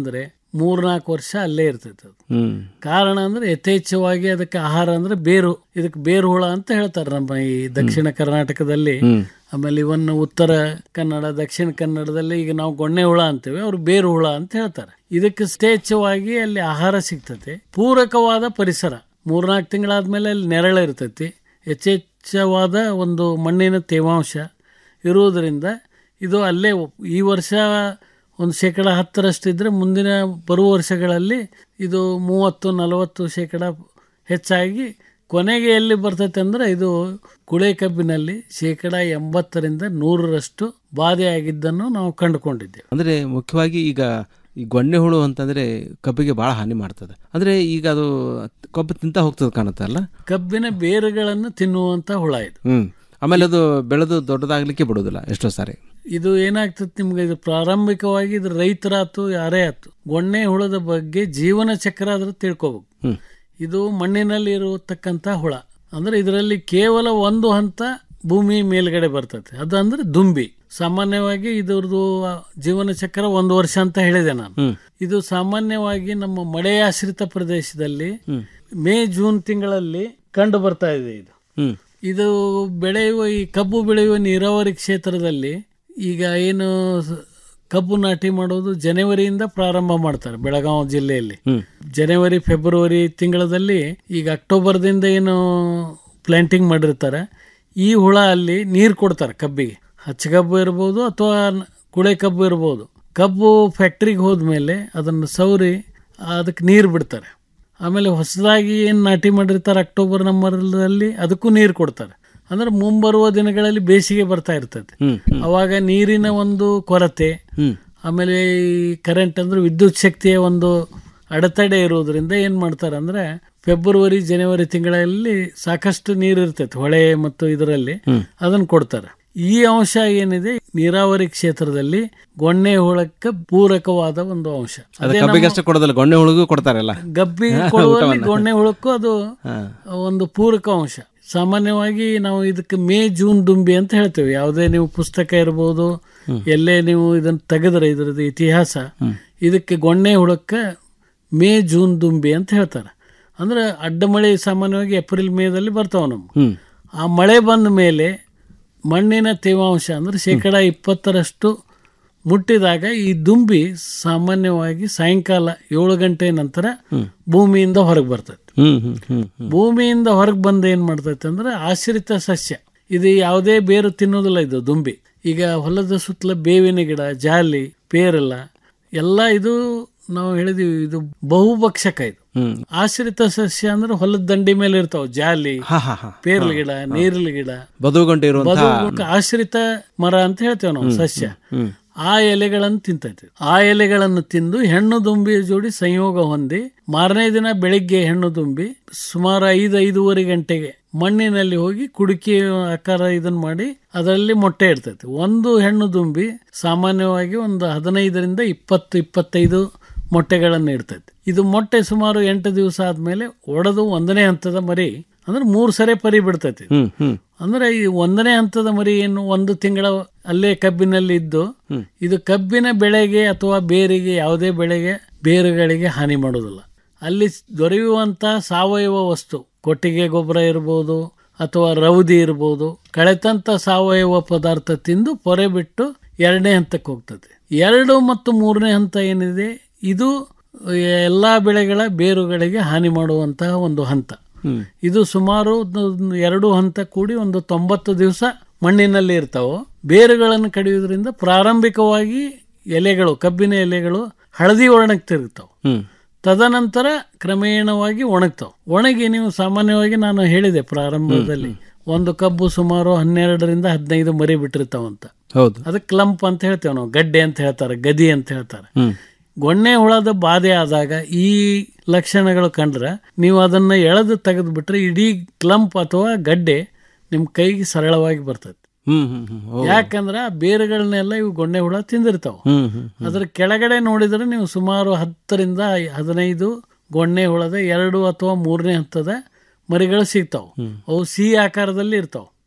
ಮೂರ್ನಾಲ್ಕು ವರ್ಷ ಅಲ್ಲೇ ಇರ್ತೈತೆ ಅದು ಹ್ಮ್ ಕಾರಣ ಅಂದ್ರೆ ಯಥೇಚ್ಛವಾಗಿ ಅದಕ್ಕೆ ಆಹಾರ ಅಂದ್ರೆ ಬೇರು ಇದಕ್ಕೆ ಬೇರು ಹುಳ ಅಂತ ಹೇಳ್ತಾರೆ ನಮ್ಮ ಈ ದಕ್ಷಿಣ ಕರ್ನಾಟಕದಲ್ಲಿ ಹ್ಮ್. ಆಮೇಲೆ ಇವನ್ ಉತ್ತರ ಕನ್ನಡ ದಕ್ಷಿಣ ಕನ್ನಡದಲ್ಲಿ ಈಗ ನಾವು ಗೊಣ್ಣೆ ಹುಳ ಅಂತೇವೆ ಅವ್ರು ಬೇರು ಹುಳ ಅಂತ ಹೇಳ್ತಾರೆ ಇದಕ್ಕೆ ಯಥೇಚ್ಛವಾಗಿ ಅಲ್ಲಿ ಆಹಾರ ಸಿಗ್ತತೆ ಪೂರಕವಾದ ಪರಿಸರ ಮೂರ್ನಾಲ್ಕು ತಿಂಗಳಾದ್ಮೇಲೆ ಅಲ್ಲಿ ನೆರಳು ಇರ್ತೈತಿ ಯಥೇಚ್ಛವಾದ ಒಂದು ಮಣ್ಣಿನ ತೇವಾಂಶ ಇರುವುದರಿಂದ ಇದು ಅಲ್ಲೇ ಈ ವರ್ಷ ಒಂದು ಶೇಕಡ ಹತ್ತರಷ್ಟಿದ್ರೆ ಮುಂದಿನ ಬರುವ ವರ್ಷಗಳಲ್ಲಿ ಇದು ಮೂವತ್ತು ನಲವತ್ತು ಶೇಕಡ ಹೆಚ್ಚಾಗಿ ಕೊನೆಗೆ ಎಲ್ಲಿ ಬರ್ತೈತೆ ಅಂದ್ರೆ ಇದು ಕುಳೆ ಕಬ್ಬಿನಲ್ಲಿ ಶೇಕಡ ಎಂಬತ್ತರಿಂದ ನೂರರಷ್ಟು ಬಾಧೆ ಆಗಿದ್ದನ್ನು ನಾವು ಕಂಡುಕೊಂಡಿದ್ದೇವೆ ಅಂದ್ರೆ ಮುಖ್ಯವಾಗಿ ಈಗ ಈ ಗೊಣ್ಣೆ ಹುಳು ಅಂತಂದ್ರೆ ಕಬ್ಬಿಗೆ ಬಹಳ ಹಾನಿ ಮಾಡ್ತದೆ ಅಂದ್ರೆ ಈಗ ಅದು ಕಬ್ಬು ತಿಂತ ಹೋಗ್ತದೆ ಕಾಣುತ್ತಲ್ಲ ಕಬ್ಬಿನ ಬೇರುಗಳನ್ನು ತಿನ್ನುವಂತ ಹುಳ ಇದು ಹ್ಮ್ ಆಮೇಲೆ ಅದು ಬೆಳೆದು ದೊಡ್ಡದಾಗ್ಲಿಕ್ಕೆ ಬಿಡೋದಿಲ್ಲ ಎಷ್ಟೋ ಸಾರಿ ಇದು ಏನಾಗ್ತದೆ ನಿಮ್ಗೆ ಇದು ಪ್ರಾರಂಭಿಕವಾಗಿ ಇದು ರೈತರಾತು ಯಾರೇ ಆತು ಗೊಣ್ಣೆ ಹುಳದ ಬಗ್ಗೆ ಜೀವನ ಚಕ್ರ ಆದ್ರೆ ತಿಳ್ಕೊಬೇಕು ಹ್ಮ್. ಇದು ಮಣ್ಣಿನಲ್ಲಿ ಇರತಕ್ಕಂತ ಹುಳ ಅಂದ್ರೆ ಇದರಲ್ಲಿ ಕೇವಲ ಒಂದು ಹಂತ ಭೂಮಿ ಮೇಲ್ಗಡೆ ಬರ್ತದೆ ಅದು ಅಂದ್ರೆ ದುಂಬಿ ಸಾಮಾನ್ಯವಾಗಿ ಇದ್ರದ್ದು ಜೀವನ ಚಕ್ರ ಒಂದು ವರ್ಷ ಅಂತ ಹೇಳಿದೆ ನಾನು ಹ್ಮ್. ಇದು ಸಾಮಾನ್ಯವಾಗಿ ನಮ್ಮ ಮಳೆಯಾಶ್ರಿತ ಪ್ರದೇಶದಲ್ಲಿ ಮೇ ಜೂನ್ ತಿಂಗಳಲ್ಲಿ ಕಂಡು ಬರ್ತಾ ಇದೆ ಇದು ಹ್ಮ್ ಇದು ಬೆಳೆಯುವ ಈ ಕಬ್ಬು ಬೆಳೆಯುವ ನೀರಾವರಿ ಕ್ಷೇತ್ರದಲ್ಲಿ ಈಗ ಏನು ಸ- ಕಬ್ಬು ನಾಟಿ ಮಾಡೋದು ಜನವರಿಯಿಂದ ಪ್ರಾರಂಭ ಮಾಡ್ತಾರೆ ಬೆಳಗಾವಿ ಜಿಲ್ಲೆಯಲ್ಲಿ ಹ್ಮ್. ಜನವರಿ ಫೆಬ್ರವರಿ ತಿಂಗಳಲ್ಲಿ ಈಗ ಅಕ್ಟೋಬರ್ದಿಂದ ಏನು ಪ್ಲಾಂಟಿಂಗ್ ಮಾಡಿರ್ತಾರೆ ಈ ಹುಳ ಅಲ್ಲಿ ನೀರು ಕೊಡ್ತಾರೆ ಕಬ್ಬಿಗೆ ಹಚ್ಚ ಕಬ್ಬು ಇರ್ಬೋದು ಅಥವಾ ನ- ಕುಳೆ ಕಬ್ಬು ಇರ್ಬೋದು ಕಬ್ಬು ಫ್ಯಾಕ್ಟ್ರಿಗೆ ಹೋದ್ಮೇಲೆ ಅದನ್ನು ಸೌರಿ ಅದಕ್ಕೆ ನೀರು ಬಿಡ್ತಾರೆ ಆಮೇಲೆ ಹೊಸದಾಗಿ ಏನು ನಾಟಿ ಮಾಡಿರ್ತಾರೆ ಅಕ್ಟೋಬರ್ ನಂಬರಲ್ಲಿ ಅದಕ್ಕೂ ನೀರು ಕೊಡ್ತಾರೆ ಅಂದ್ರೆ ಮುಂಬರುವ ದಿನಗಳಲ್ಲಿ ಬೇಸಿಗೆ ಬರ್ತಾ ಇರ್ತದೆ ಹ್ಮ್ ಅವಾಗ ನೀರಿನ ಒಂದು ಕೊರತೆ ಹ್ಮ್ ಆಮೇಲೆ ಈ ಕರೆಂಟ್ ಅಂದ್ರೆ ವಿದ್ಯುತ್ ಶಕ್ತಿಯ ಒಂದು ಅಡೆತಡೆ ಇರುವುದರಿಂದ ಏನ್ ಮಾಡ್ತಾರೆ ಅಂದ್ರೆ ಫೆಬ್ರವರಿ ಜನವರಿ ತಿಂಗಳಲ್ಲಿ ಸಾಕಷ್ಟು ನೀರು ಇರ್ತೈತೆ ಹೊಳೆ ಮತ್ತು ಇದರಲ್ಲಿ ಹ್ಮ್. ಅದನ್ನ ಕೊಡ್ತಾರೆ ಈ ಅಂಶ ಏನಿದೆ ನೀರಾವರಿ ಕ್ಷೇತ್ರದಲ್ಲಿ ಗೊಣ್ಣೆ ಹುಳಕ್ಕೆ ಪೂರಕವಾದ ಒಂದು ಅಂಶ ಅದು ಅದೇ ಕಬ್ಬಿಗೆ ನಮ್ಮ ಅಷ್ಟೇ ಕೊಡೋದಿಲ್ಲ ಗೊಣ್ಣೆ ಹುಳುಗೂ ಕೊಡ್ತಾರಲ್ಲ ಗಬ್ಬಿಗೆ ಹಾ, ಕೊಡುವಲ್ಲಿ ಊಟವನ್ನ. ಗೊಣ್ಣೆ ಹುಳಕ್ಕೂ ಅದು ಹಾ. ಒಂದು ಪೂರಕ ಅಂಶ ಸಾಮಾನ್ಯವಾಗಿ ನಾವು ಇದಕ್ಕೆ ಮೇ ಜೂನ್ ದುಂಬಿ ಅಂತ ಹೇಳ್ತೇವೆ ಯಾವುದೇ ನೀವು ಪುಸ್ತಕ ಇರ್ಬೋದು ಎಲ್ಲೇ ನೀವು ಇದನ್ನ ತೆಗೆದ್ರೆ ಇದ್ರದ್ದು ಇತಿಹಾಸ ಇದಕ್ಕೆ ಗೊಣ್ಣೆ ಹುಳಕ್ಕೆ ಮೇ ಜೂನ್ ದುಂಬಿ ಅಂತ ಹೇಳ್ತಾರೆ ಅಂದ್ರೆ ಅಡ್ಡ ಮಳೆ ಸಾಮಾನ್ಯವಾಗಿ ಏಪ್ರಿಲ್ ಮೇದಲ್ಲಿ ಬರ್ತಾವ ನಮ್ಗೆ ಹ್ಮ್ ಆ ಮಳೆ ಬಂದ ಮೇಲೆ ಮಣ್ಣಿನ ತೇವಾಂಶ ಅಂದ್ರೆ ಶೇಕಡ ಇಪ್ಪತ್ತರಷ್ಟು ಮುಟ್ಟಿದಾಗ ಈ ದುಂಬಿ ಸಾಮಾನ್ಯವಾಗಿ ಸಾಯಂಕಾಲ ಏಳು ಗಂಟೆ ನಂತರ ಭೂಮಿಯಿಂದ ಹೊರಗೆ ಬರ್ತದೆ ಹ್ಮ್ ಹ್ಮ್ ಹ್ಮ್ ಹ್ಮ್ ಭೂಮಿಯಿಂದ ಹೊರಗೆ ಬಂದು ಏನ್ ಮಾಡ್ತೈತೆ ಅಂದ್ರೆ ಆಶ್ರಿತ ಸಸ್ಯ ಇದು ಯಾವುದೇ ಬೇರು ತಿನ್ನೋದಿಲ್ಲ ಇದು ದುಂಬಿ ಈಗ ಹೊಲದ ಸುತ್ತಲ ಬೇವಿನ ಗಿಡ ಜಾಲಿ ಪೇರಲ ಎಲ್ಲ ಇದು ನಾವು ಹೇಳಿದೀವಿ ಇದು ಬಹುಭಕ್ಷಕ ಇದು ಹ್ಮ್ ಆಶ್ರಿತ ಸಸ್ಯ ಅಂದ್ರೆ ಹೊಲದ ದಂಡಿ ಮೇಲೆ ಇರ್ತಾವ ಜಾಲಿ ಹಾ ಹಾ ಹಾ ಪೇರ್ಲ ಗಿಡ ನೀರ್ಲ ಗಿಡ ಬದುಗೊಂಡು ಇರುವಂತಹ ಬದುಕು ಆಶ್ರಿತ ಮರ ಅಂತ ಹೇಳ್ತೇವೆ ನಾವು ಸಸ್ಯ ಹ್ಮ್ ಆ ಎಲೆಗಳನ್ನು ತಿಂತೈತೆ ಆ ಎಲೆಗಳನ್ನು ತಿಂದು ಹೆಣ್ಣು ದುಂಬಿಯ ಜೋಡಿ ಸಂಯೋಗ ಹೊಂದಿ ಮಾರನೇ ದಿನ ಬೆಳಿಗ್ಗೆ ಹೆಣ್ಣು ದುಂಬಿ ಸುಮಾರು ಐದು ಐದೂವರೆ ಗಂಟೆಗೆ ಮಣ್ಣಿನಲ್ಲಿ ಹೋಗಿ ಕುಡುಕಿ ಆಕಾರ ಇದನ್ನ ಮಾಡಿ ಅದರಲ್ಲಿ ಮೊಟ್ಟೆ ಇಡ್ತೈತೆ ಒಂದು ಹೆಣ್ಣು ದುಂಬಿ ಸಾಮಾನ್ಯವಾಗಿ ಒಂದು ಹದಿನೈದರಿಂದ ಇಪ್ಪತ್ತು ಇಪ್ಪತ್ತೈದು ಮೊಟ್ಟೆಗಳನ್ನು ಇಡ್ತೈತೆ ಇದು ಮೊಟ್ಟೆ ಸುಮಾರು ಎಂಟು ದಿವಸ ಆದ್ಮೇಲೆ ಒಡೆದು ಒಂದನೇ ಹಂತದ ಮರಿ ಅಂದ್ರೆ ಮೂರು ಸರಿ ಪರಿ ಬಿಡ್ತೈತಿ ಇದು. ಹ್ಮ್ ಹ್ಮ್ ಅಂದ್ರೆ ಈ ಒಂದನೇ ಹಂತದ ಮರಿ ಏನು ಒಂದು ತಿಂಗಳ ಅಲ್ಲೇ ಕಬ್ಬಿನಲ್ಲಿ ಇದ್ದು ಇದು ಕಬ್ಬಿನ ಬೆಳೆಗೆ ಅಥವಾ ಬೇರಿಗೆ ಯಾವುದೇ ಬೆಳೆಗೆ ಬೇರುಗಳಿಗೆ ಹಾನಿ ಮಾಡೋದಿಲ್ಲ ಅಲ್ಲಿ ದೊರೆಯುವಂತ ಸಾವಯವ ವಸ್ತು ಕೊಟ್ಟಿಗೆ ಗೊಬ್ಬರ ಇರ್ಬೋದು ಅಥವಾ ರೌದಿ ಇರ್ಬೋದು ಕಳೆತಂತ ಸಾವಯವ ಪದಾರ್ಥ ತಿಂದು ಪೊರೆ ಬಿಟ್ಟು ಎರಡನೇ ಹಂತಕ್ಕೆ ಹೋಗ್ತದೆ ಎರಡು ಮತ್ತು ಮೂರನೇ ಹಂತ ಏನಿದೆ ಇದು ಎಲ್ಲಾ ಬೆಳೆಗಳ ಬೇರುಗಳಿಗೆ ಹಾನಿ ಮಾಡುವಂತಹ ಒಂದು ಹಂತ ಹ್ಮ್ ಇದು ಸುಮಾರು ಒಂದು ಎರಡು ಹಂತ ಕೂಡಿ ಒಂದು ತೊಂಬತ್ತು ದಿವಸ ಮಣ್ಣಿನಲ್ಲಿ ಇರ್ತಾವೆ ಬೇರುಗಳನ್ನು ಕಡಿಯೋದ್ರಿಂದ ಪ್ರಾರಂಭಿಕವಾಗಿ ಎಲೆಗಳು ಕಬ್ಬಿನ ಎಲೆಗಳು ಹಳದಿ ವರ್ಣಕ್ಕೆ ತಿರುಗ್ತಾವೆ ಹ್ಮ್ ತದನಂತರ ಕ್ರಮೇಣವಾಗಿ ಒಣಗ್ತಾವೆ ಒಣಗಿ ನೀವು ಸಾಮಾನ್ಯವಾಗಿ ನಾನು ಹೇಳಿದೆ ಪ್ರಾರಂಭದಲ್ಲಿ ಒಂದು ಕಬ್ಬು ಸುಮಾರು ಹನ್ನೆರಡರಿಂದ ಹದಿನೈದು ಮರಿ ಬಿಟ್ಟಿರ್ತಾವಂತ ಹೌದು ಅದಕ್ಕೆ ಕ್ಲಂಪ್ ಅಂತ ಹೇಳ್ತೇವೆ ನಾವು ಗಡ್ಡೆ ಅಂತ ಹೇಳ್ತಾರೆ ಗದಿ ಅಂತ ಹೇಳ್ತಾರೆ ಹ್ಮ್ ಗೊಣ್ಣೆ ಹುಳದ ಬಾಧೆ ಆದಾಗ ಈ ಲಕ್ಷಣಗಳು ಕಂಡ್ರೆ ನೀವು ಅದನ್ನ ಎಳೆದು ತೆಗೆದು ಬಿಟ್ರೆ ಇಡೀ ಕ್ಲಂಪ್ ಅಥವಾ ಗಡ್ಡೆ ನಿಮ್ಮ ಕೈಗೆ ಸರಳವಾಗಿ ಬರ್ತದೆ ಹ್ಮ್ ಹ್ಮ್ ಹ್ಮ್ ಓ. ಯಾಕಂದ್ರೆ ಆ ಬೇರುಗಳನ್ನೆಲ್ಲ ಇವು ಗೊಣ್ಣೆ ಹುಳ ತಿಂದಿರ್ತಾವ ಹ್ಮ್ ಹ್ಮ್ ಅದ್ರ ಕೆಳಗಡೆ ನೋಡಿದ್ರೆ ನೀವು ಸುಮಾರು ಹತ್ತರಿಂದ ಹದಿನೈದು ಗೊಣ್ಣೆ ಹುಳದ ಎರಡು ಅಥವಾ ಮೂರನೇ ಹಂತದ ಮರಿಗಳು ಸಿಗ್ತಾವ ಅವು ಸಿ ಆಕಾರದಲ್ಲಿ ಇರ್ತಾವ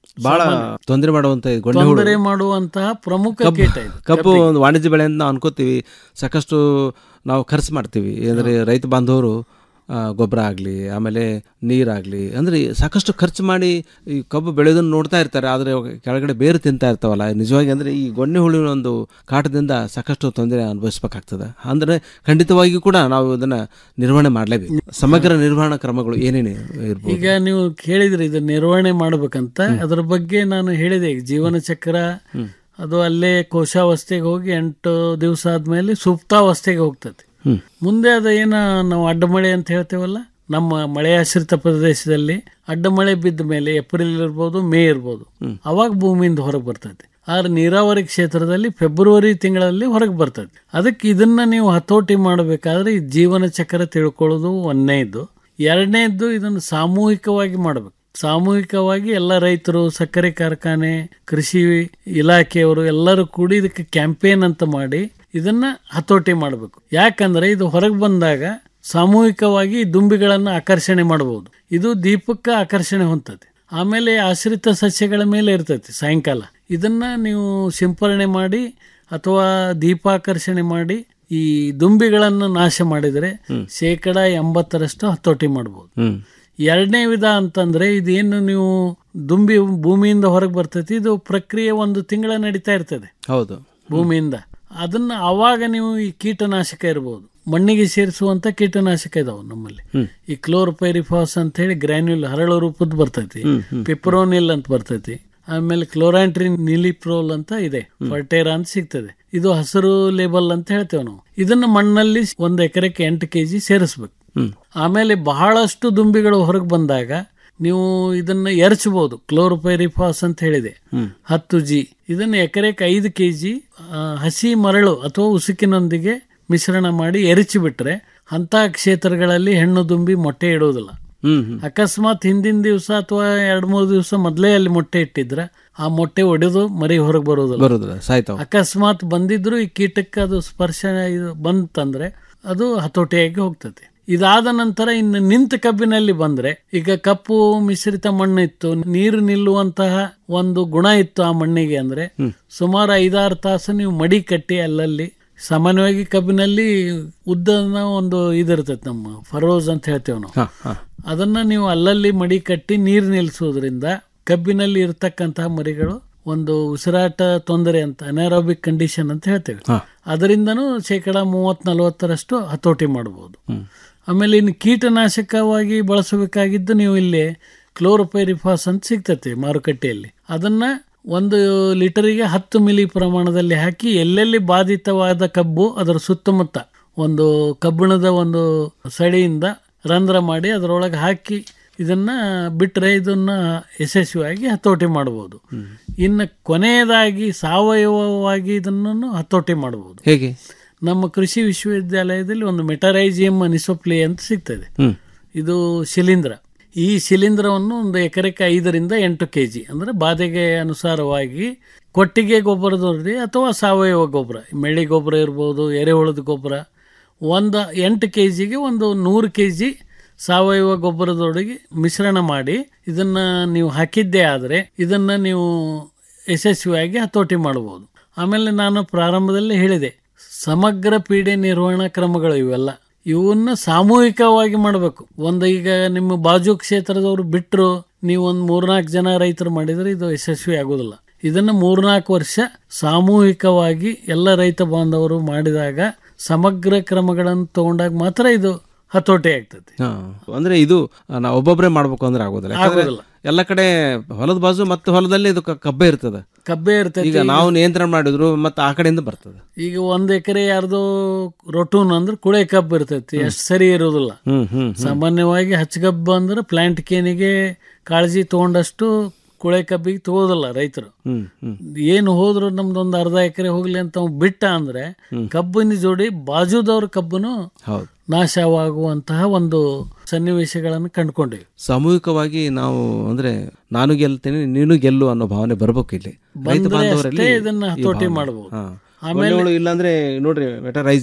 ಬಹಳ ತೊಂದರೆ ಮಾಡುವಂತ ಇದು ಗೊಣ್ಣೆ ಹುಳು ತೊಂದರೆ ಮಾಡುವಂತಹ ಪ್ರಮುಖ ಕಬ್ಬು ಕೀಟ ಇದು ಕಬ್ಬು ಒಂದು ವಾಣಿಜ್ಯ ಬೆಳೆ ಅಂತ ನಾವು ಅನ್ಕೋತೀವಿ ಸಾಕಷ್ಟು ನಾವು ಖರ್ಚು ಮಾಡ್ತೀವಿ ಅಂದರೆ ರೈತ ಬಾಂಧವರು ಗೊಬ್ಬರ ಆಗಲಿ ಆಮೇಲೆ ನೀರಾಗಲಿ ಅಂದರೆ ಸಾಕಷ್ಟು ಖರ್ಚು ಮಾಡಿ ಈ ಕಬ್ಬು ಬೆಳೆಯೋದನ್ನು ನೋಡ್ತಾ ಇರ್ತಾರೆ ಆದರೆ ಕೆಳಗಡೆ ಬೇರು ತಿಂತಾ ಇರ್ತಾವಲ್ಲ ನಿಜವಾಗಿ ಅಂದರೆ ಈ ಗೊಣ್ಣೆ ಹುಳುವಿನ ಒಂದು ಕಾಟದಿಂದ ಸಾಕಷ್ಟು ತೊಂದರೆ ಅನುಭವಿಸ್ಬೇಕಾಗ್ತದೆ ಅಂದರೆ ಖಂಡಿತವಾಗಿಯೂ ಕೂಡ ನಾವು ಇದನ್ನು ನಿರ್ವಹಣೆ ಮಾಡಲೇಬೇಕು ಸಮಗ್ರ ನಿರ್ವಹಣಾ ಕ್ರಮಗಳು ಏನೇನು ಇರ್ಬೋದು ಈಗ ನೀವು ಕೇಳಿದ್ರಿ ಇದು ನಿರ್ವಹಣೆ ಮಾಡ್ಬೇಕಂತ ಅದ್ರ ಬಗ್ಗೆ ನಾನು ಹೇಳಿದೆ ಈಗ ಜೀವನ ಚಕ್ರ ಅದು ಅಲ್ಲೇ ಕೋಶಾವಸ್ಥೆಗೆ ಹೋಗಿ ಎಂಟು ದಿವಸ ಆದ್ಮೇಲೆ ಸುಪ್ತಾವಸ್ಥೆಗೆ ಹೋಗ್ತದೆ ಹ್ಮ್. ಮುಂದೆ ಅದು ಏನ ನಾವು ಅಡ್ಡಮಳೆ ಅಂತ ಹೇಳ್ತೇವಲ್ಲ ನಮ್ಮ ಮಳೆಯಾಶ್ರಿತ ಪ್ರದೇಶದಲ್ಲಿ ಅಡ್ಡಮಳೆ ಬಿದ್ದ ಮೇಲೆ ಏಪ್ರಿಲ್ ಇರ್ಬೋದು ಮೇ ಇರ್ಬೋದು ಅವಾಗ ಭೂಮಿಯಿಂದ ಹೊರಗೆ ಬರ್ತದೆ ಆದ್ರೆ ನೀರಾವರಿ ಕ್ಷೇತ್ರದಲ್ಲಿ ಫೆಬ್ರವರಿ ತಿಂಗಳಲ್ಲಿ ಹೊರಗೆ ಬರ್ತದೆ ಅದಕ್ಕೆ ಇದನ್ನ ನೀವು ಹತೋಟಿ ಮಾಡಬೇಕಾದ್ರೆ ಈ ಜೀವನ ಚಕ್ರ ತಿಳ್ಕೊಳ್ಳೋದು ಒಂದನೇದು ಎರಡನೇದ್ದು ಇದನ್ನು ಸಾಮೂಹಿಕವಾಗಿ ಮಾಡಬೇಕು ಸಾಮೂಹಿಕವಾಗಿ ಎಲ್ಲ ರೈತರು ಸಕ್ಕರೆ ಕಾರ್ಖಾನೆ ಕೃಷಿ ಇಲಾಖೆಯವರು ಎಲ್ಲರೂ ಕೂಡಿ ಇದಕ್ಕೆ ಕ್ಯಾಂಪೇನ್ ಅಂತ ಮಾಡಿ ಇದನ್ನ ಹತೋಟಿ ಮಾಡಬೇಕು ಯಾಕಂದ್ರೆ ಇದು ಹೊರಗೆ ಬಂದಾಗ ಸಾಮೂಹಿಕವಾಗಿ ಈ ದುಂಬಿಗಳನ್ನು ಆಕರ್ಷಣೆ ಮಾಡಬಹುದು ಇದು ದೀಪಕ್ಕೆ ಆಕರ್ಷಣೆ ಹೊಂದತೆ ಆಮೇಲೆ ಆಶ್ರಿತ ಸಸ್ಯಗಳ ಮೇಲೆ ಇರ್ತೈತಿ ಸಾಯಂಕಾಲ ಇದನ್ನ ನೀವು ಸಿಂಪರಣೆ ಮಾಡಿ ಅಥವಾ ದೀಪಾಕರ್ಷಣೆ ಮಾಡಿ ಈ ದುಂಬಿಗಳನ್ನು ನಾಶ ಮಾಡಿದರೆ ಶೇಕಡ ಎಂಬತ್ತರಷ್ಟು ಹತೋಟಿ ಮಾಡಬಹುದು ಹ್ಮ್ ಎರಡನೇ ವಿಧ ಅಂತಂದ್ರೆ ಇದೇನು ನೀವು ದುಂಬಿ ಭೂಮಿಯಿಂದ ಹೊರಗೆ ಬರ್ತೈತಿ ಇದು ಪ್ರಕ್ರಿಯೆ ಒಂದು ತಿಂಗಳ ನಡೀತಾ ಇರ್ತದೆ ಹೌದು ಭೂಮಿಯಿಂದ ಅದನ್ನ ಅವಾಗ ನೀವು ಈ ಕೀಟನಾಶಕ ಇರಬಹುದು ಮಣ್ಣಿಗೆ ಸೇರಿಸುವಂತ ಕೀಟನಾಶಕ ಇದಾವೆ ನಮ್ಮಲ್ಲಿ ಹ್ಮ್. ಈ ಕ್ಲೋರ್ಪೈರಿಫಾಸ್ ಅಂತ ಹೇಳಿ ಗ್ರ್ಯಾನ್ಯುಲ್ ಹರಳು ರೂಪದ ಬರ್ತೈತಿ ಹ್ಮ್, ಹ್ಮ್. ಪಿಪ್ರೋನಿಲ್ ಅಂತ ಬರ್ತೈತಿ ಆಮೇಲೆ ಕ್ಲೋರಾಂಟ್ರಿನ್ ನಿಲಿಪ್ರೋಲ್ ಅಂತ ಇದೆ ಫರ್ಟೇರಾ ಅಂತ ಸಿಗ್ತದೆ ಇದು ಹಸಿರು ಲೇಬಲ್ ಅಂತ ಹೇಳ್ತೇವೆ ನಾವು ಇದನ್ನ ಮಣ್ಣಲ್ಲಿ ಒಂದು ಎಕರೆಗೆ ಎಂಟು ಕೆಜಿ ಸೇರಿಸ್ಬೇಕು ಹ್ಮ್. ಆಮೇಲೆ ಬಹಳಷ್ಟು ದುಂಬಿಗಳು ಹೊರಗೆ ಬಂದಾಗ ನೀವು ಇದನ್ನ ಎರಚಬಹುದು ಕ್ಲೋರೋಪೈರಿಫಾಸ್ ಅಂತ ಹೇಳಿದೆ ಹ್ಮ್. ಹತ್ತು ಜಿ ಇದನ್ನ ಎಕರೆಗೆ ಐದು ಕೆ ಜಿ ಹಸಿ ಮರಳು ಅಥವಾ ಉಸುಕಿನೊಂದಿಗೆ ಮಿಶ್ರಣ ಮಾಡಿ ಎರಚಿ ಬಿಟ್ರೆ ಅಂತ ಕ್ಷೇತ್ರಗಳಲ್ಲಿ ಹೆಣ್ಣು ದುಂಬಿ ಮೊಟ್ಟೆ ಇಡೋದಿಲ್ಲ ಹ್ಮ್ ಹ್ಮ್ ಅಕಸ್ಮಾತ್ ಹಿಂದಿನ ದಿವಸ ಅಥವಾ ಎರಡ್ ಮೂರು ದಿವಸ ಮೊದಲೇ ಅಲ್ಲಿ ಮೊಟ್ಟೆ ಇಟ್ಟಿದ್ರೆ ಆ ಮೊಟ್ಟೆ ಒಡೆದು ಮರಿ ಹೊರಗೆ ಬರೋದಿಲ್ಲ ಬರೋದಿಲ್ಲ ಸಾಯ್ತಾವ ಅಕಸ್ಮಾತ್ ಬಂದಿದ್ರು ಈ ಕೀಟಕ್ಕೆ ಅದು ಸ್ಪರ್ಶ ಇದು ಬಂತಂದ್ರೆ ಅದು ಹತೋಟಿಯಾಗಿ ಹೋಗ್ತದೆ ಇದಾದ ನಂತರ ಇನ್ನು ನಿಂತ ಕಬ್ಬಿನಲ್ಲಿ ಬಂದ್ರೆ ಈಗ ಕಪ್ಪು ಮಿಶ್ರಿತ ಮಣ್ಣು ಇತ್ತು ನೀರು ನಿಲ್ಲುವಂತಹ ಒಂದು ಗುಣ ಇತ್ತು ಆ ಮಣ್ಣಿಗೆ ಅಂದ್ರೆ ಸುಮಾರು ಐದಾರು ತಾಸು ನೀವು ಮಡಿ ಕಟ್ಟಿ ಅಲ್ಲಲ್ಲಿ ಸಾಮಾನ್ಯವಾಗಿ ಕಬ್ಬಿನಲ್ಲಿ ಉದ್ದನ ಒಂದು ಇದಿರ್ತೈತೆ ನಮ್ಮ ಫರೋಸ್ ಅಂತ ಹೇಳ್ತೇವೆ ನಾವು ಹಾ ಹಾ ಅದನ್ನ ನೀವು ಅಲ್ಲಲ್ಲಿ ಮಡಿ ಕಟ್ಟಿ ನೀರು ನಿಲ್ಲಿಸೋದ್ರಿಂದ ಕಬ್ಬಿನಲ್ಲಿ ಇರತಕ್ಕಂತಹ ಮರಿಗಳು ಒಂದು ಉಸಿರಾಟ ತೊಂದರೆ ಅಂತ ಅನಾರೋಬಿಕ್ ಕಂಡೀಷನ್ ಅಂತ ಹೇಳ್ತೇವೆ ಹಾ. ಅದರಿಂದನೂ ಶೇಕಡ ಮೂವತ್ ನಲವತ್ತರಷ್ಟು ಹತೋಟಿ ಮಾಡಬಹುದು ಆಮೇಲೆ ಇನ್ನು ಕೀಟನಾಶಕವಾಗಿ ಬಳಸಬೇಕಾಗಿದ್ದು ನೀವು ಇಲ್ಲಿ ಕ್ಲೋರೋಪೈರಿಫಾಸ್ ಅಂತ ಸಿಗ್ತತೆ ಮಾರುಕಟ್ಟೆಯಲ್ಲಿ ಅದನ್ನ ಒಂದು ಲೀಟರಿಗೆ ಹತ್ತು ಮಿಲಿ ಪ್ರಮಾಣದಲ್ಲಿ ಹಾಕಿ ಎಲ್ಲೆಲ್ಲಿ ಬಾಧಿತವಾದ ಕಬ್ಬು ಅದರ ಸುತ್ತಮುತ್ತ ಒಂದು ಕಬ್ಬಿಣದ ಒಂದು ಸಡಿಯಿಂದ ರಂಧ್ರ ಮಾಡಿ ಅದರೊಳಗೆ ಹಾಕಿ ಇದನ್ನ ಬಿಟ್ಟರೆ ಇದನ್ನ ಯಶಸ್ವಿಯಾಗಿ ಹತೋಟಿ ಮಾಡಬಹುದು ಇನ್ನು ಕೊನೆಯದಾಗಿ ಸಾವಯವವಾಗಿ ಇದನ್ನು ಹತೋಟಿ ಮಾಡಬಹುದು ಹೇಗೆ ನಮ್ಮ ಕೃಷಿ ವಿಶ್ವವಿದ್ಯಾಲಯದಲ್ಲಿ ಒಂದು ಮೆಟರೈಜಿಯಂ ಅನಿಸೋಪ್ಲಿ ಅಂತ ಸಿಗ್ತದೆ ಹ್ಮ್ ಇದು ಶಿಲೀಂಧ್ರ ಈ ಶಿಲೀಂಧ್ರವನ್ನು ಒಂದು ಎಕರೆಗೆ ಐದರಿಂದ ಎಂಟು ಕೆ ಜಿ ಅಂದರೆ ಬಾಧೆಗೆ ಅನುಸಾರವಾಗಿ ಕೊಟ್ಟಿಗೆ ಗೊಬ್ಬರದಲ್ಲಿ ಅಥವಾ ಸಾವಯವ ಗೊಬ್ಬರ ಮೆಳ್ಳಿ ಗೊಬ್ಬರ ಇರ್ಬೋದು ಎರೆಹುಳದ ಗೊಬ್ಬರ ಒಂದು ಎಂಟು ಕೆ ಜಿಗೆ ಒಂದು ನೂರು ಕೆ ಜಿ ಸಾವಯವ ಗೊಬ್ಬರದೊಳಗೆ ಮಿಶ್ರಣ ಮಾಡಿ ಇದನ್ನ ನೀವು ಹಾಕಿದ್ದೇ ಆದರೆ ಇದನ್ನ ನೀವು ಯಶಸ್ವಿಯಾಗಿ ಹತೋಟಿ ಮಾಡಬಹುದು ಆಮೇಲೆ ನಾನು ಪ್ರಾರಂಭದಲ್ಲಿ ಹೇಳಿದೆ ಸಮಗ್ರ ಪೀಡೆ ನಿರ್ವಹಣಾ ಕ್ರಮಗಳು ಇವೆಲ್ಲ ಇವನ್ನ ಸಾಮೂಹಿಕವಾಗಿ ಮಾಡಬೇಕು ಒಂದು ಈಗ ನಿಮ್ಮ ಬಾಜು ಕ್ಷೇತ್ರದವರು ಬಿಟ್ಟರು ನೀವು ಒಂದು ಮೂರ್ನಾಲ್ಕು ಜನ ರೈತರು ಮಾಡಿದ್ರೆ ಇದು ಯಶಸ್ವಿ ಆಗೋದಿಲ್ಲ ಇದನ್ನು ಮೂರ್ನಾಲ್ಕು ವರ್ಷ ಸಾಮೂಹಿಕವಾಗಿ ಎಲ್ಲ ರೈತ ಬಾಂಧವರು ಮಾಡಿದಾಗ ಸಮಗ್ರ ಕ್ರಮಗಳನ್ನು ತಗೊಂಡಾಗ ಮಾತ್ರ ಇದು ಹತೋಟಿ ಆಗ್ತದೆ ಹಾ ಅಂದ್ರೆ ಇದು ನಾವು ಒಬ್ಬೊಬ್ಬರೇ ಮಾಡ್ಬೇಕು ಅಂದ್ರೆ ಆಗೋದಿಲ್ಲ ಯಾಕಂದ್ರೆ ಆಗೋದಿಲ್ಲ. ಎಲ್ಲ ಕಡೆ ಹೊಲದ ಬಾಜು ಮತ್ತೆ ಹೊಲದಲ್ಲಿ ಇದು ಕ- ಕಬ್ಬೆ ಇರ್ತದೆ ಕಬ್ಬೆ ಇರ್ತೈತಿ ಈಗ ನಾವು ನಿಯಂತ್ರಣ ಮಾಡಿದ್ರು ಮತ್ತೆ ಆ ಕಡೆಯಿಂದ ಬರ್ತದೆ ಈಗ ಒಂದ್ ಎಕರೆ ಯಾರ್ದೋ ರೊಟೂನ್ ಅಂದ್ರೆ ಕುಳೆ ಕಬ್ಬು ಇರ್ತೈತಿ ಅಷ್ಟು ಸರಿ ಇರೋದಿಲ್ಲ ಹ್ಮ್ ಹ್ಮ್ ಸಾಮಾನ್ಯವಾಗಿ ಹಚ್ಚಗಬ್ಬು ಅಂದ್ರೆ ಪ್ಲಾಂಟ್ ಕೇನಿಗೆ ಕಾಳಜಿ ತಗೊಂಡಷ್ಟು ಕುಳೆ ಕಬ್ಬಿಗೆ ತಗೋದಿಲ್ಲ ರೈತರು ಹ್ಮ್ ಹ್ಮ್ ಏನು ಹೋದ್ರು ನಮ್ದೊಂದು ಅರ್ಧ ಎಕರೆ ಹೋಗ್ಲಿ ಅಂತ ಅವ್ ಬಿಟ್ಟ ಅಂದ್ರೆ ಕಬ್ಬಿನ ಜೋಡಿ ಬಾಜುದವ್ರ ಕಬ್ಬನು ಹೌದು ನಾಶವಾಗುವಂತಹ ಒಂದು ಸನ್ನಿವೇಶಗಳನ್ನು ಕಂಡುಕೊಂಡಿವಿ ಸಾಮೂಹಿಕವಾಗಿ ನಾವು ಅಂದ್ರೆ ನಾನು ಗೆಲ್ತೇನೆ ನೀನು ಗೆಲ್ಲು ಅನ್ನೋ ಭಾವನೆ ಬರ್ಬೇಕು ಇಲ್ಲಿ ರೈತ ಬಂದ್ರೆ ಬಾಂಧವರಲ್ಲಿ ಅಷ್ಟೇ ಇದನ್ನ ಈ ಹತೋಟಿ ಭಾವನೆ. ಮಾಡ್ಬೋದು. ಹಾ. ಆಮೇಲೆ- ಒಳ್ಳೆಗಳು ಇಲ್ಲಾಂದ್ರೆ ನೋಡ್ರಿ ಮೆಟರೈಸಿಯಂ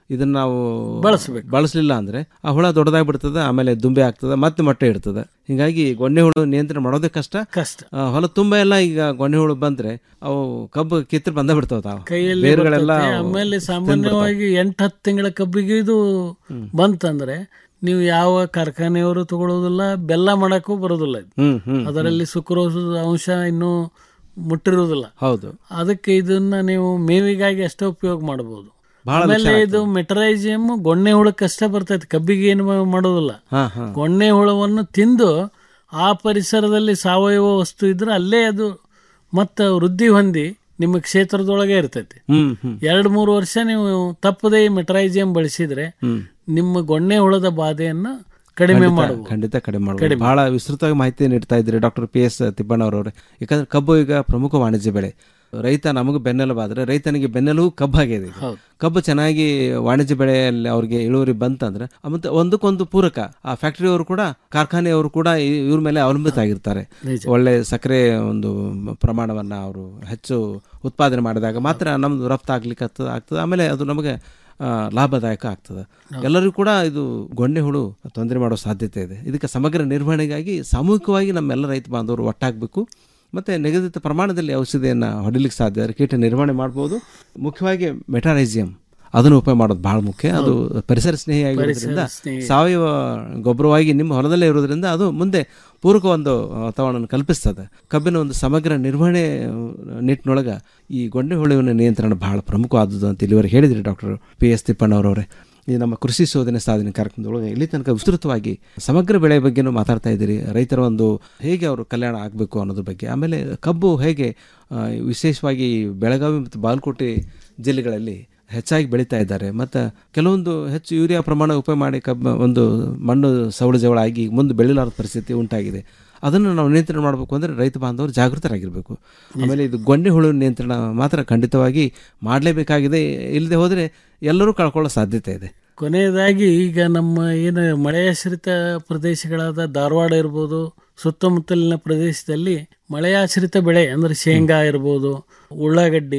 ಇದನ್ನ ನಾವು ಬಳಸ್ಬೇಕು. ಬಳಸಲಿಲ್ಲ ಅಂದ್ರೆ ಆ ಹುಳ ದೊಡ್ಡದಾಗಿ ಬಿಡ್ತದೆ ಆಮೇಲೆ ದುಂಬೆ ಆಗ್ತದೆ ಮತ್ತೆ ಮೊಟ್ಟೆ ಇಡ್ತದೆ ಹಿಂಗಾಗಿ ಗೊಣ್ಣೆ ಹುಳು ನಿಯಂತ್ರಣ ಮಾಡೋದೇ ಕಷ್ಟ ಕಷ್ಟ ಆ, ಹೊಲ ತುಂಬ ಎಲ್ಲ ಈಗ ಗೊಣ್ಣೆ ಹುಳು ಬಂದ್ರೆ ಅವು ಕಬ್ಬು ಕಿತ್ತರ ಬಂದ ಬಿಡ್ತಾವ ತಾವು ಕೈಯಲ್ಲಿ ಬೇರುಗಳೆಲ್ಲ ಬರ್ತೈತೆ. ಆಮೇಲೆ ಸಾಮಾನ್ಯವಾಗಿ ಎಂಟು ಹತ್ತು ತಿಂಗಳ ಕಬ್ಬಿಗೆ ಇದು ಬಂತಂದ್ರೆ ನೀವು ಯಾವ ಕಾರ್ಖಾನೆಯವರು ತಗೊಳ್ಳೋದಿಲ್ಲ ಬೆಲ್ಲ ಮಾಡಕ್ಕೂ ಬರೋದಿಲ್ಲ ಇದು. ಹ್ಮ್ ಹ್ಮ್ ಅದರಲ್ಲಿ ಸುಕ್ರೋಸದ ಅಂಶ ಇನ್ನೂ ಮುಟ್ಟಿರುವುದಿಲ್ಲ ಹೌದು ಅದಕ್ಕೆ ಇದನ್ನ ನೀವು ಮೇವಿಗಾಗಿ ಅಷ್ಟೇ ಉಪಯೋಗ ಮಾಡಬಹುದು ಬಹಳ ಆಮೇಲೆ ಲಕ್ಷಣ ಇದು ಮೆಟರೈಸಿಯಮ್ ಗೊಣ್ಣೆ ಹುಳಕ್ಕಷ್ಟೇ ಬರ್ತೈತೆ ಕಬ್ಬಿಗೆ ಏನು ಮಾಡೋದಿಲ್ಲ ಹಾ ಹಾ ಗೊಣ್ಣೆ ಹುಳವನ್ನು ತಿಂದು ಆ ಪರಿಸರದಲ್ಲಿ ಸಾವಯವ ವಸ್ತು ಇದ್ರೆ ಅಲ್ಲೇ ಅದು ಮತ್ತೆ ವೃದ್ಧಿ ಹೊಂದಿ ನಿಮ್ಮ ಕ್ಷೇತ್ರದೊಳಗೆ ಇರ್ತೈತಿ ಹ್ಮ್ ಹ್ಮ್ ಎರಡು ಮೂರು ವರ್ಷ ನೀವು ತಪ್ಪದೇ ಈ ಮೆಟರೈಸಿಯಂ ಬಳಸಿದ್ರೆ ಹ್ಮ್ ನಿಮ್ಮ ಗೊಣ್ಣೆ ಹುಳದ ಬಾಧೆಯನ್ನ ಕಡಿಮೆ ಖಂಡಿತ- ಮಾಡಬಹುದು ಖಂಡಿತ ಕಡಿಮೆ ಮಾಡಬಹುದು ಕಡಿಮೆ. ಬಹಳ ವಿಸ್ತೃತವಾಗಿ ಮಾಹಿತಿ ನೀಡ್ತಾ ಇದ್ರಿ ಡಾಕ್ಟರ್ ಪಿ ಎಸ್ ತಿಪ್ಪಣ್ಣವರವ್ರೆ ಯಾಕಂದ್ರೆ ಕಬ್ಬು ಈಗ ಪ್ರಮುಖ ವಾಣಿಜ್ಯ ಬೆಳೆ ರೈತ ನಮಗೆ ಬೆನ್ನೆಲುಬಾದ್ರೆ ರೈತನಿಗೆ ಬೆನ್ನೆಲುಬು ಕಬ್ಬಾಗಿದೆ ಈಗ. ಹೌದು. ಕಬ್ಬು ಚೆನ್ನಾಗಿ ವಾಣಿಜ್ಯ ಬೆಳೆಯಲ್ಲಿ ಅವ್ರಿಗೆ ಇಳುವರಿ ಬಂತಂದ್ರೆ ಮತ್ತೆ ಒಂದಕ್ಕೊಂದು ಪೂರಕ ಆ ಫ್ಯಾಕ್ಟರಿಯವರು ಕೂಡ ಕಾರ್ಖಾನೆಯವರು ಕೂಡ ಈ- ಇವ್ರ ಮೇಲೆ ಅವಲಂಬಿತ ಆಗಿರ್ತಾರೆ ನಿಜ. ಒಳ್ಳೆ ಸಕ್ಕರೆ ಒಂದು ಪ್ರಮಾಣವನ್ನ ಅವರು ಹೆಚ್ಚು ಉತ್ಪಾದನೆ ಮಾಡಿದಾಗ ಮಾತ್ರ ನಮ್ದು ರಫ್ತು ಆಗ್ಲಿಕ್ಕೆ ಆಗ್ತದೆ ಆಗ್ತದೆ ಆಮೇಲೆ ಅದು ನಮಗೆ ಆ, ಲಾಭದಾಯಕ ಆಗ್ತದೆ ಎಲ್ಲರಿಗೂ ಕೂಡ ಇದು ಗೊಂಡೆ ಹುಳು ತೊಂದರೆ ಮಾಡೋ ಸಾಧ್ಯತೆ ಇದೆ ಇದಕ್ಕೆ ಸಮಗ್ರ ನಿರ್ವಹಣೆಗಾಗಿ ಸಾಮೂಹಿಕವಾಗಿ ನಮ್ಮೆಲ್ಲ ರೈತ ಬಾಂಧವರು ಒಟ್ಟಾಗಬೇಕು ಮತ್ತು ನಿಗದಿತ ಪ್ರಮಾಣದಲ್ಲಿ ಔಷಧಿಯನ್ನು ಹೊಡಿಲಿಕ್ಕೆ ಸಾಧ್ಯ ಆದರೆ ಕೀಟ ನಿರ್ವಹಣೆ ಮಾಡ್ಬೋದು ಮುಖ್ಯವಾಗಿ ಮೆಟಾರೈಸಿಯಂ ಅದನ್ನು ಉಪಯೋಗ ಮಾಡೋದು ಬಹಳ ಮುಖ್ಯ ಅದು ಪರಿಸರ ಸ್ನೇಹಿಯಾಗಿರೋದ್ರಿಂದ ಪರಿಸರ ಸ್ನೇಹಿ. ಸಾವಯವ ಗೊಬ್ಬರವಾಗಿ ನಿಮ್ಮ ಹೊಲದಲ್ಲೇ ಇರೋದ್ರಿಂದ ಅದು ಮುಂದೆ ಪೂರಕ ಒಂದು ವಾತಾವರಣ ಕಲ್ಪಿಸ್ತದೆ ಕಬ್ಬಿನ ಒಂದು ಸಮಗ್ರ ನಿರ್ವಹಣೆ ನಿಟ್ಟಿನೊಳಗೆ ಈ ಗೊಂಡೆ ಹುಳುವಿನ ನಿಯಂತ್ರಣ ಬಹಳ ಪ್ರಮುಖವಾದದ್ದು ಅಂತ ಇಲ್ಲಿವರೆಗೆ ಹೇಳಿದ್ರಿ ಡಾಕ್ಟರ್ ಪಿ ಎಸ್ ತಿಪ್ಪಣ್ಣವರವರೇ ಈ ನಮ್ಮ ಕೃಷಿ ಶೋಧನೆ ಸಾಧನೆ ಕಾರ್ಯಕ್ರಮದೊಳಗೆ ಇಲ್ಲಿ ತನಕ ವಿಸ್ತೃತವಾಗಿ ಸಮಗ್ರ ಬೆಳೆ ಬಗ್ಗೆನೂ ಮಾತಾಡ್ತಾ ಇದ್ದೀರಿ ರೈತರ ಒಂದು ಹೇಗೆ ಅವರು ಕಲ್ಯಾಣ ಆಗಬೇಕು ಅನ್ನೋದ್ರ ಬಗ್ಗೆ ಆಮೇಲೆ ಕಬ್ಬು ಹೇಗೆ ಆ, ವಿಶೇಷವಾಗಿ ಬೆಳಗಾವಿ ಮತ್ತು ಬಾಗಲಕೋಟೆ ಜಿಲ್ಲೆಗಳಲ್ಲಿ ಹೆಚ್ಚಾಗಿ ಬೆಳೀತಾ ಇದ್ದಾರೆ ಮತ್ತು ಕೆಲವೊಂದು ಹೆಚ್ಚು ಯೂರಿಯಾ ಪ್ರಮಾಣ ಉಪಯೋಗ ಮಾಡಿ ಕಬ್ಬ ಒಂದು ಮಣ್ಣು ಸವಳು ಜವಳ ಆಗಿ ಮುಂದೆ ಬೆಳಿಲಾರದ ಪರಿಸ್ಥಿತಿ ಉಂಟಾಗಿದೆ ಅದನ್ನು ನಾವು ನಿಯಂತ್ರಣ ಮಾಡಬೇಕು ಅಂದರೆ ರೈತ ಬಾಂಧವರು ಜಾಗೃತರಾಗಿರಬೇಕು ಆಮೇಲೆ ಇದು ಗೊಂಡೆ ಹುಳು ನಿಯಂತ್ರಣ ಮಾತ್ರ ಖಂಡಿತವಾಗಿ ಮಾಡಲೇಬೇಕಾಗಿದೆ ಇಲ್ಲದೆ ಹೋದರೆ ಎಲ್ಲರೂ ಕಳ್ಕೊಳ್ಳೋ ಸಾಧ್ಯತೆ ಇದೆ ಕೊನೆಯದಾಗಿ ಈಗ ನಮ್ಮ ಏನು ಮಳೆಯಾಶ್ರಿತ ಪ್ರದೇಶಗಳಾದ ಧಾರವಾಡ ಇರ್ಬೋದು ಸುತ್ತಮುತ್ತಲಿನ ಪ್ರದೇಶದಲ್ಲಿ ಮಳೆಯಾಶ್ರಿತ ಬೆಳೆ ಅಂದ್ರೆ ಶೇಂಗಾ ಇರ್ಬೋದು ಉಳ್ಳಾಗಡ್ಡಿ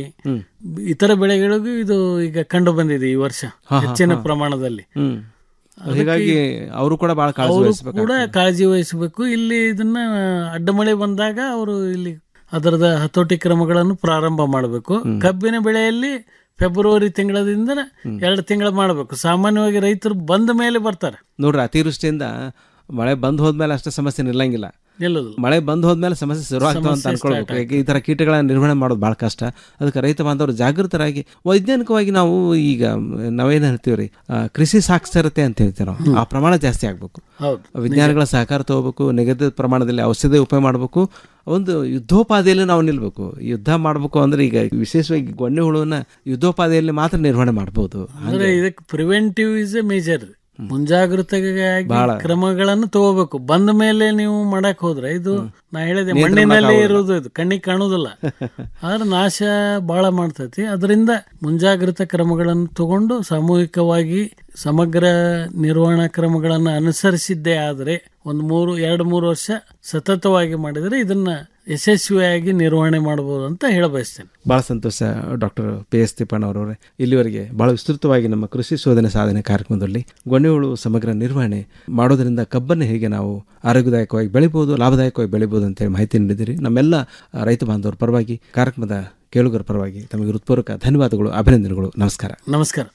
ಇತರ ಬೆಳೆಗಳಿಗೂ ಇದು ಈಗ ಕಂಡು ಬಂದಿದೆ ಈ ವರ್ಷ ಹಾ, ಹಾ, ಹೆಚ್ಚಿನ ಹಾ. ಪ್ರಮಾಣದಲ್ಲಿ ಹ್ಮ್. ಅದಕ್ಕೆ ಹೀಗಾಗಿ ಅವರು ಕೂಡ ಬಹಳ ಕಾಳಜಿ ಅವರು ವಹಿಸ್ಬೇಕಾಗ್ತದೆ. ಕೂಡ ಕಾಳಜಿ ವಹಿಸಬೇಕು ಇಲ್ಲಿ ಇದನ್ನ ಅಡ್ಡಮಳೆ ಬಂದಾಗ ಅವರು ಇಲ್ಲಿ ಅದರದ ಹತೋಟಿ ಕ್ರಮಗಳನ್ನು ಪ್ರಾರಂಭ ಮಾಡಬೇಕು ಕಬ್ಬಿನ ಬೆಳೆಯಲ್ಲಿ ಫೆಬ್ರವರಿ ತಿಂಗಳದಿಂದ ಎರಡು ತಿಂಗಳ ಮಾಡಬೇಕು ಸಾಮಾನ್ಯವಾಗಿ ರೈತರು ಬಂದ ಮೇಲೆ ಬರ್ತಾರೆ ನೋಡ್ರಿ ಅತಿವೃಷ್ಟಿಯಿಂದ ಮಳೆ ಬಂದ್ ಹೋದ್ಮೇಲೆ ಅಷ್ಟೇ ಸಮಸ್ಯೆ ನಿಲ್ಲಂಗಿಲ್ಲ ನಿಲ್ಲೋದಿಲ್ಲ. ಮಳೆ ಬಂದ್ ಹೋದ್ಮೇಲೆ ಸಮಸ್ಯೆ ಶುರುವಾಗ್ತಾವ ಅಂತ ಸಮಸ್ಯೆ ಅನ್ಕೊಳ್ಬೇಕು start ಈಗ ಈ ತರ ಕೀಟಗಳ ನಿರ್ವಹಣೆ ಮಾಡೋದು ಬಹಳ ಕಷ್ಟ ಅದಕ್ಕೆ ರೈತ ಬಾಂಧವರು ಜಾಗೃತರಾಗಿ ವೈಜ್ಞಾನಿಕವಾಗಿ ನಾವು ಈಗ ನಾವೇನು ಹೇಳ್ತೀವಿ ರೀ ಆ, ಕೃಷಿ ಸಾಕ್ಷರತೆ ಅಂತ ಹೇಳ್ತೀವಿ ನಾವು ಆ ಪ್ರಮಾಣ ಜಾಸ್ತಿ ಆಗ್ಬೇಕು ಹೌದು. ವಿಜ್ಞಾನಿಗಳ ಸಹಕಾರ ತಗೋಬೇಕು ನಿಗದಿತ ಪ್ರಮಾಣದಲ್ಲಿ ಔಷಧಿ ಉಪಯೋಗ ಮಾಡಬೇಕು ಒಂದು ಯುದ್ಧೋಪಾದಿಯಲ್ಲಿ ನಾವು ನಿಲ್ಬೇಕು ಯುದ್ಧ ಮಾಡಬೇಕು ಅಂದ್ರೆ ಈಗ ವಿಶೇಷವಾಗಿ ಗೊಣ್ಣೆ ಹುಳುವನ್ನ ಯುದ್ಧೋಪಾದಿಯಲ್ಲಿ ಮಾತ್ರ ನಿರ್ವಹಣೆ ಮಾಡಬಹುದು ಅಂದ್ರೆ ಇದಕ್ಕೆ ಪ್ರಿವೆಂಟಿವ್ ಇಸ್ ಎ ಮೇಜರ್ ಮುಂಜಾಗ್ರತೆಗಾಗಿ ಬಹಳ. ಕ್ರಮಗಳನ್ನು ತಗೋಬೇಕು ಬಂದ ಮೇಲೆ ನೀವು ಮಾಡಕ್ ಹೋದ್ರೆ ಇದು ನಾ ಹೇಳಿದೆ ನಿಯಂತ್ರಣ ಮಣ್ಣಿನಲ್ಲೇ ಮಾಡೋಕ್ಕಾಗೋದಿಲ್ಲ. ಇರೋದು ಇದು ಕಣ್ಣಿಗೆ ಕಾಣುವುದಿಲ್ಲ ಆದ್ರೆ ನಾಶ ಬಹಳ ಮಾಡ್ತೈತಿ ಅದರಿಂದ ಮುಂಜಾಗ್ರತಾ ಕ್ರಮಗಳನ್ನು ತಗೊಂಡು ಸಾಮೂಹಿಕವಾಗಿ ಸಮಗ್ರ ನಿರ್ವಹಣಾ ಕ್ರಮಗಳನ್ನು ಅನುಸರಿಸಿದ್ದೇ ಆದರೆ ಒಂದು ಮೂರು ಎರಡು ಮೂರು ವರ್ಷ ಸತತವಾಗಿ ಮಾಡಿದರೆ ಇದನ್ನ ಯಶಸ್ವಿಯಾಗಿ ನಿರ್ವಹಣೆ ಮಾಡಬಹುದು ಅಂತ ಹೇಳ ಬಯಸ್ತೇನೆ ಬಹಳ ಸಂತೋಷ ಡಾಕ್ಟರ್ ಪಿ ಎಸ್ ತಿಪ್ಪಣ್ಣವರವರೇ ಇಲ್ಲಿವರೆಗೆ ಬಹಳ ವಿಸ್ತೃತವಾಗಿ ನಮ್ಮ ಕೃಷಿ ಶೋಧನೆ ಸಾಧನೆ ಕಾರ್ಯಕ್ರಮದಲ್ಲಿ ಗೊಣ್ಣೆಹುಳು ಸಮಗ್ರ ನಿರ್ವಹಣೆ ಮಾಡೋದರಿಂದ ಕಬ್ಬನ್ನು ಹೇಗೆ ನಾವು ಆರೋಗ್ಯದಾಯಕವಾಗಿ ಬೆಳಿಬೋದು ಲಾಭದಾಯಕವಾಗಿ ಬೆಳಿಬೋದು ಅಂತೇಳಿ ಮಾಹಿತಿ ನೀಡಿದಿರಿ ನಮ್ಮೆಲ್ಲ ಆ, ರೈತ ಬಾಂಧವರ ಪರವಾಗಿ ಕಾರ್ಯಕ್ರಮದ ಕೇಳುಗರ ಪರವಾಗಿ ತಮಗೆ ಹೃತ್ಪೂರ್ವಕ ಧನ್ಯವಾದಗಳು ಅಭಿನಂದನೆಗಳು ನಮಸ್ಕಾರ ನಮಸ್ಕಾರ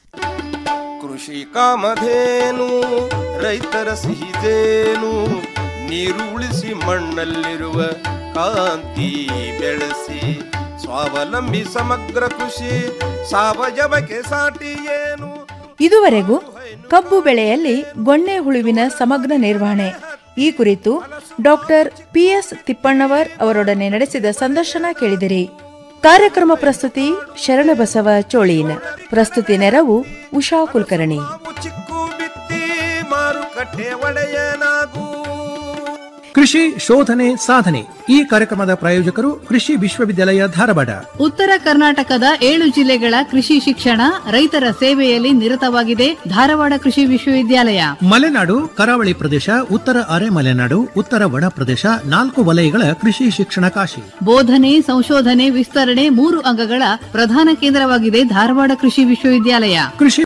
ಕೃಷಿ ಕಾಮಧೇನು ರೈತರ ಸಿಹಿದೇನು ನೀರು ಉಳಿಸಿ ಮಣ್ಣಲ್ಲಿರುವ ಕಾಂತಿ ಬೆಳೆಸಿ ಸ್ವಾವಲಂಬಿ ಸಮಗ್ರ ಕೃಷಿ ಸಾವಯವಕ್ಕೆ ಸಾಟಿ ಏನು ಇದುವರೆಗೂ ಕಬ್ಬು ಬೆಳೆಯಲ್ಲಿ ಗೊಣ್ಣೆ ಹುಳುವಿನ ಸಮಗ್ರ ನಿರ್ವಹಣೆ ಈ ಕುರಿತು ಡಾಕ್ಟರ್ ಪಿಎಸ್ ತಿಪ್ಪಣ್ಣವರ್ ಅವರೊಡನೆ ನಡೆಸಿದ ಸಂದರ್ಶನ ಕೇಳಿದಿರಿ ಕಾರ್ಯಕ್ರಮ ಪ್ರಸ್ತುತಿ ಶರಣಬಸವ ಚೋಳೀನ್ ಪ್ರಸ್ತುತಿ ನೆರವು ಉಷಾ ಕುಲಕರ್ಣಿ ಮಾರುಕಟ್ಟೆ ಒಡೆಯನಾಗೂ ಕೃಷಿ ಶೋಧನೆ ಸಾಧನೆ ಈ ಕಾರ್ಯಕ್ರಮದ ಪ್ರಾಯೋಜಕರು ಕೃಷಿ ವಿಶ್ವವಿದ್ಯಾಲಯ ಧಾರವಾಡ ಉತ್ತರ ಕರ್ನಾಟಕದ ಏಳು ಜಿಲ್ಲೆಗಳ ಕೃಷಿ ಶಿಕ್ಷಣ ರೈತರ ಸೇವೆಯಲ್ಲಿ ನಿರತವಾಗಿದೆ ಧಾರವಾಡ ಕೃಷಿ ವಿಶ್ವವಿದ್ಯಾಲಯ ಮಲೆನಾಡು ಕರಾವಳಿ ಪ್ರದೇಶ ಉತ್ತರ ಅರೆ ಮಲೆನಾಡು ಉತ್ತರ ಒಣ ಪ್ರದೇಶ ನಾಲ್ಕು ವಲಯಗಳ ಕೃಷಿ ಶಿಕ್ಷಣ ಕಾಶಿ ಬೋಧನೆ ಸಂಶೋಧನೆ ವಿಸ್ತರಣೆ ಮೂರು ಅಂಗಗಳ ಪ್ರಧಾನ ಕೇಂದ್ರವಾಗಿದೆ ಧಾರವಾಡ ಕೃಷಿ ವಿಶ್ವವಿದ್ಯಾಲಯ ಕೃಷಿ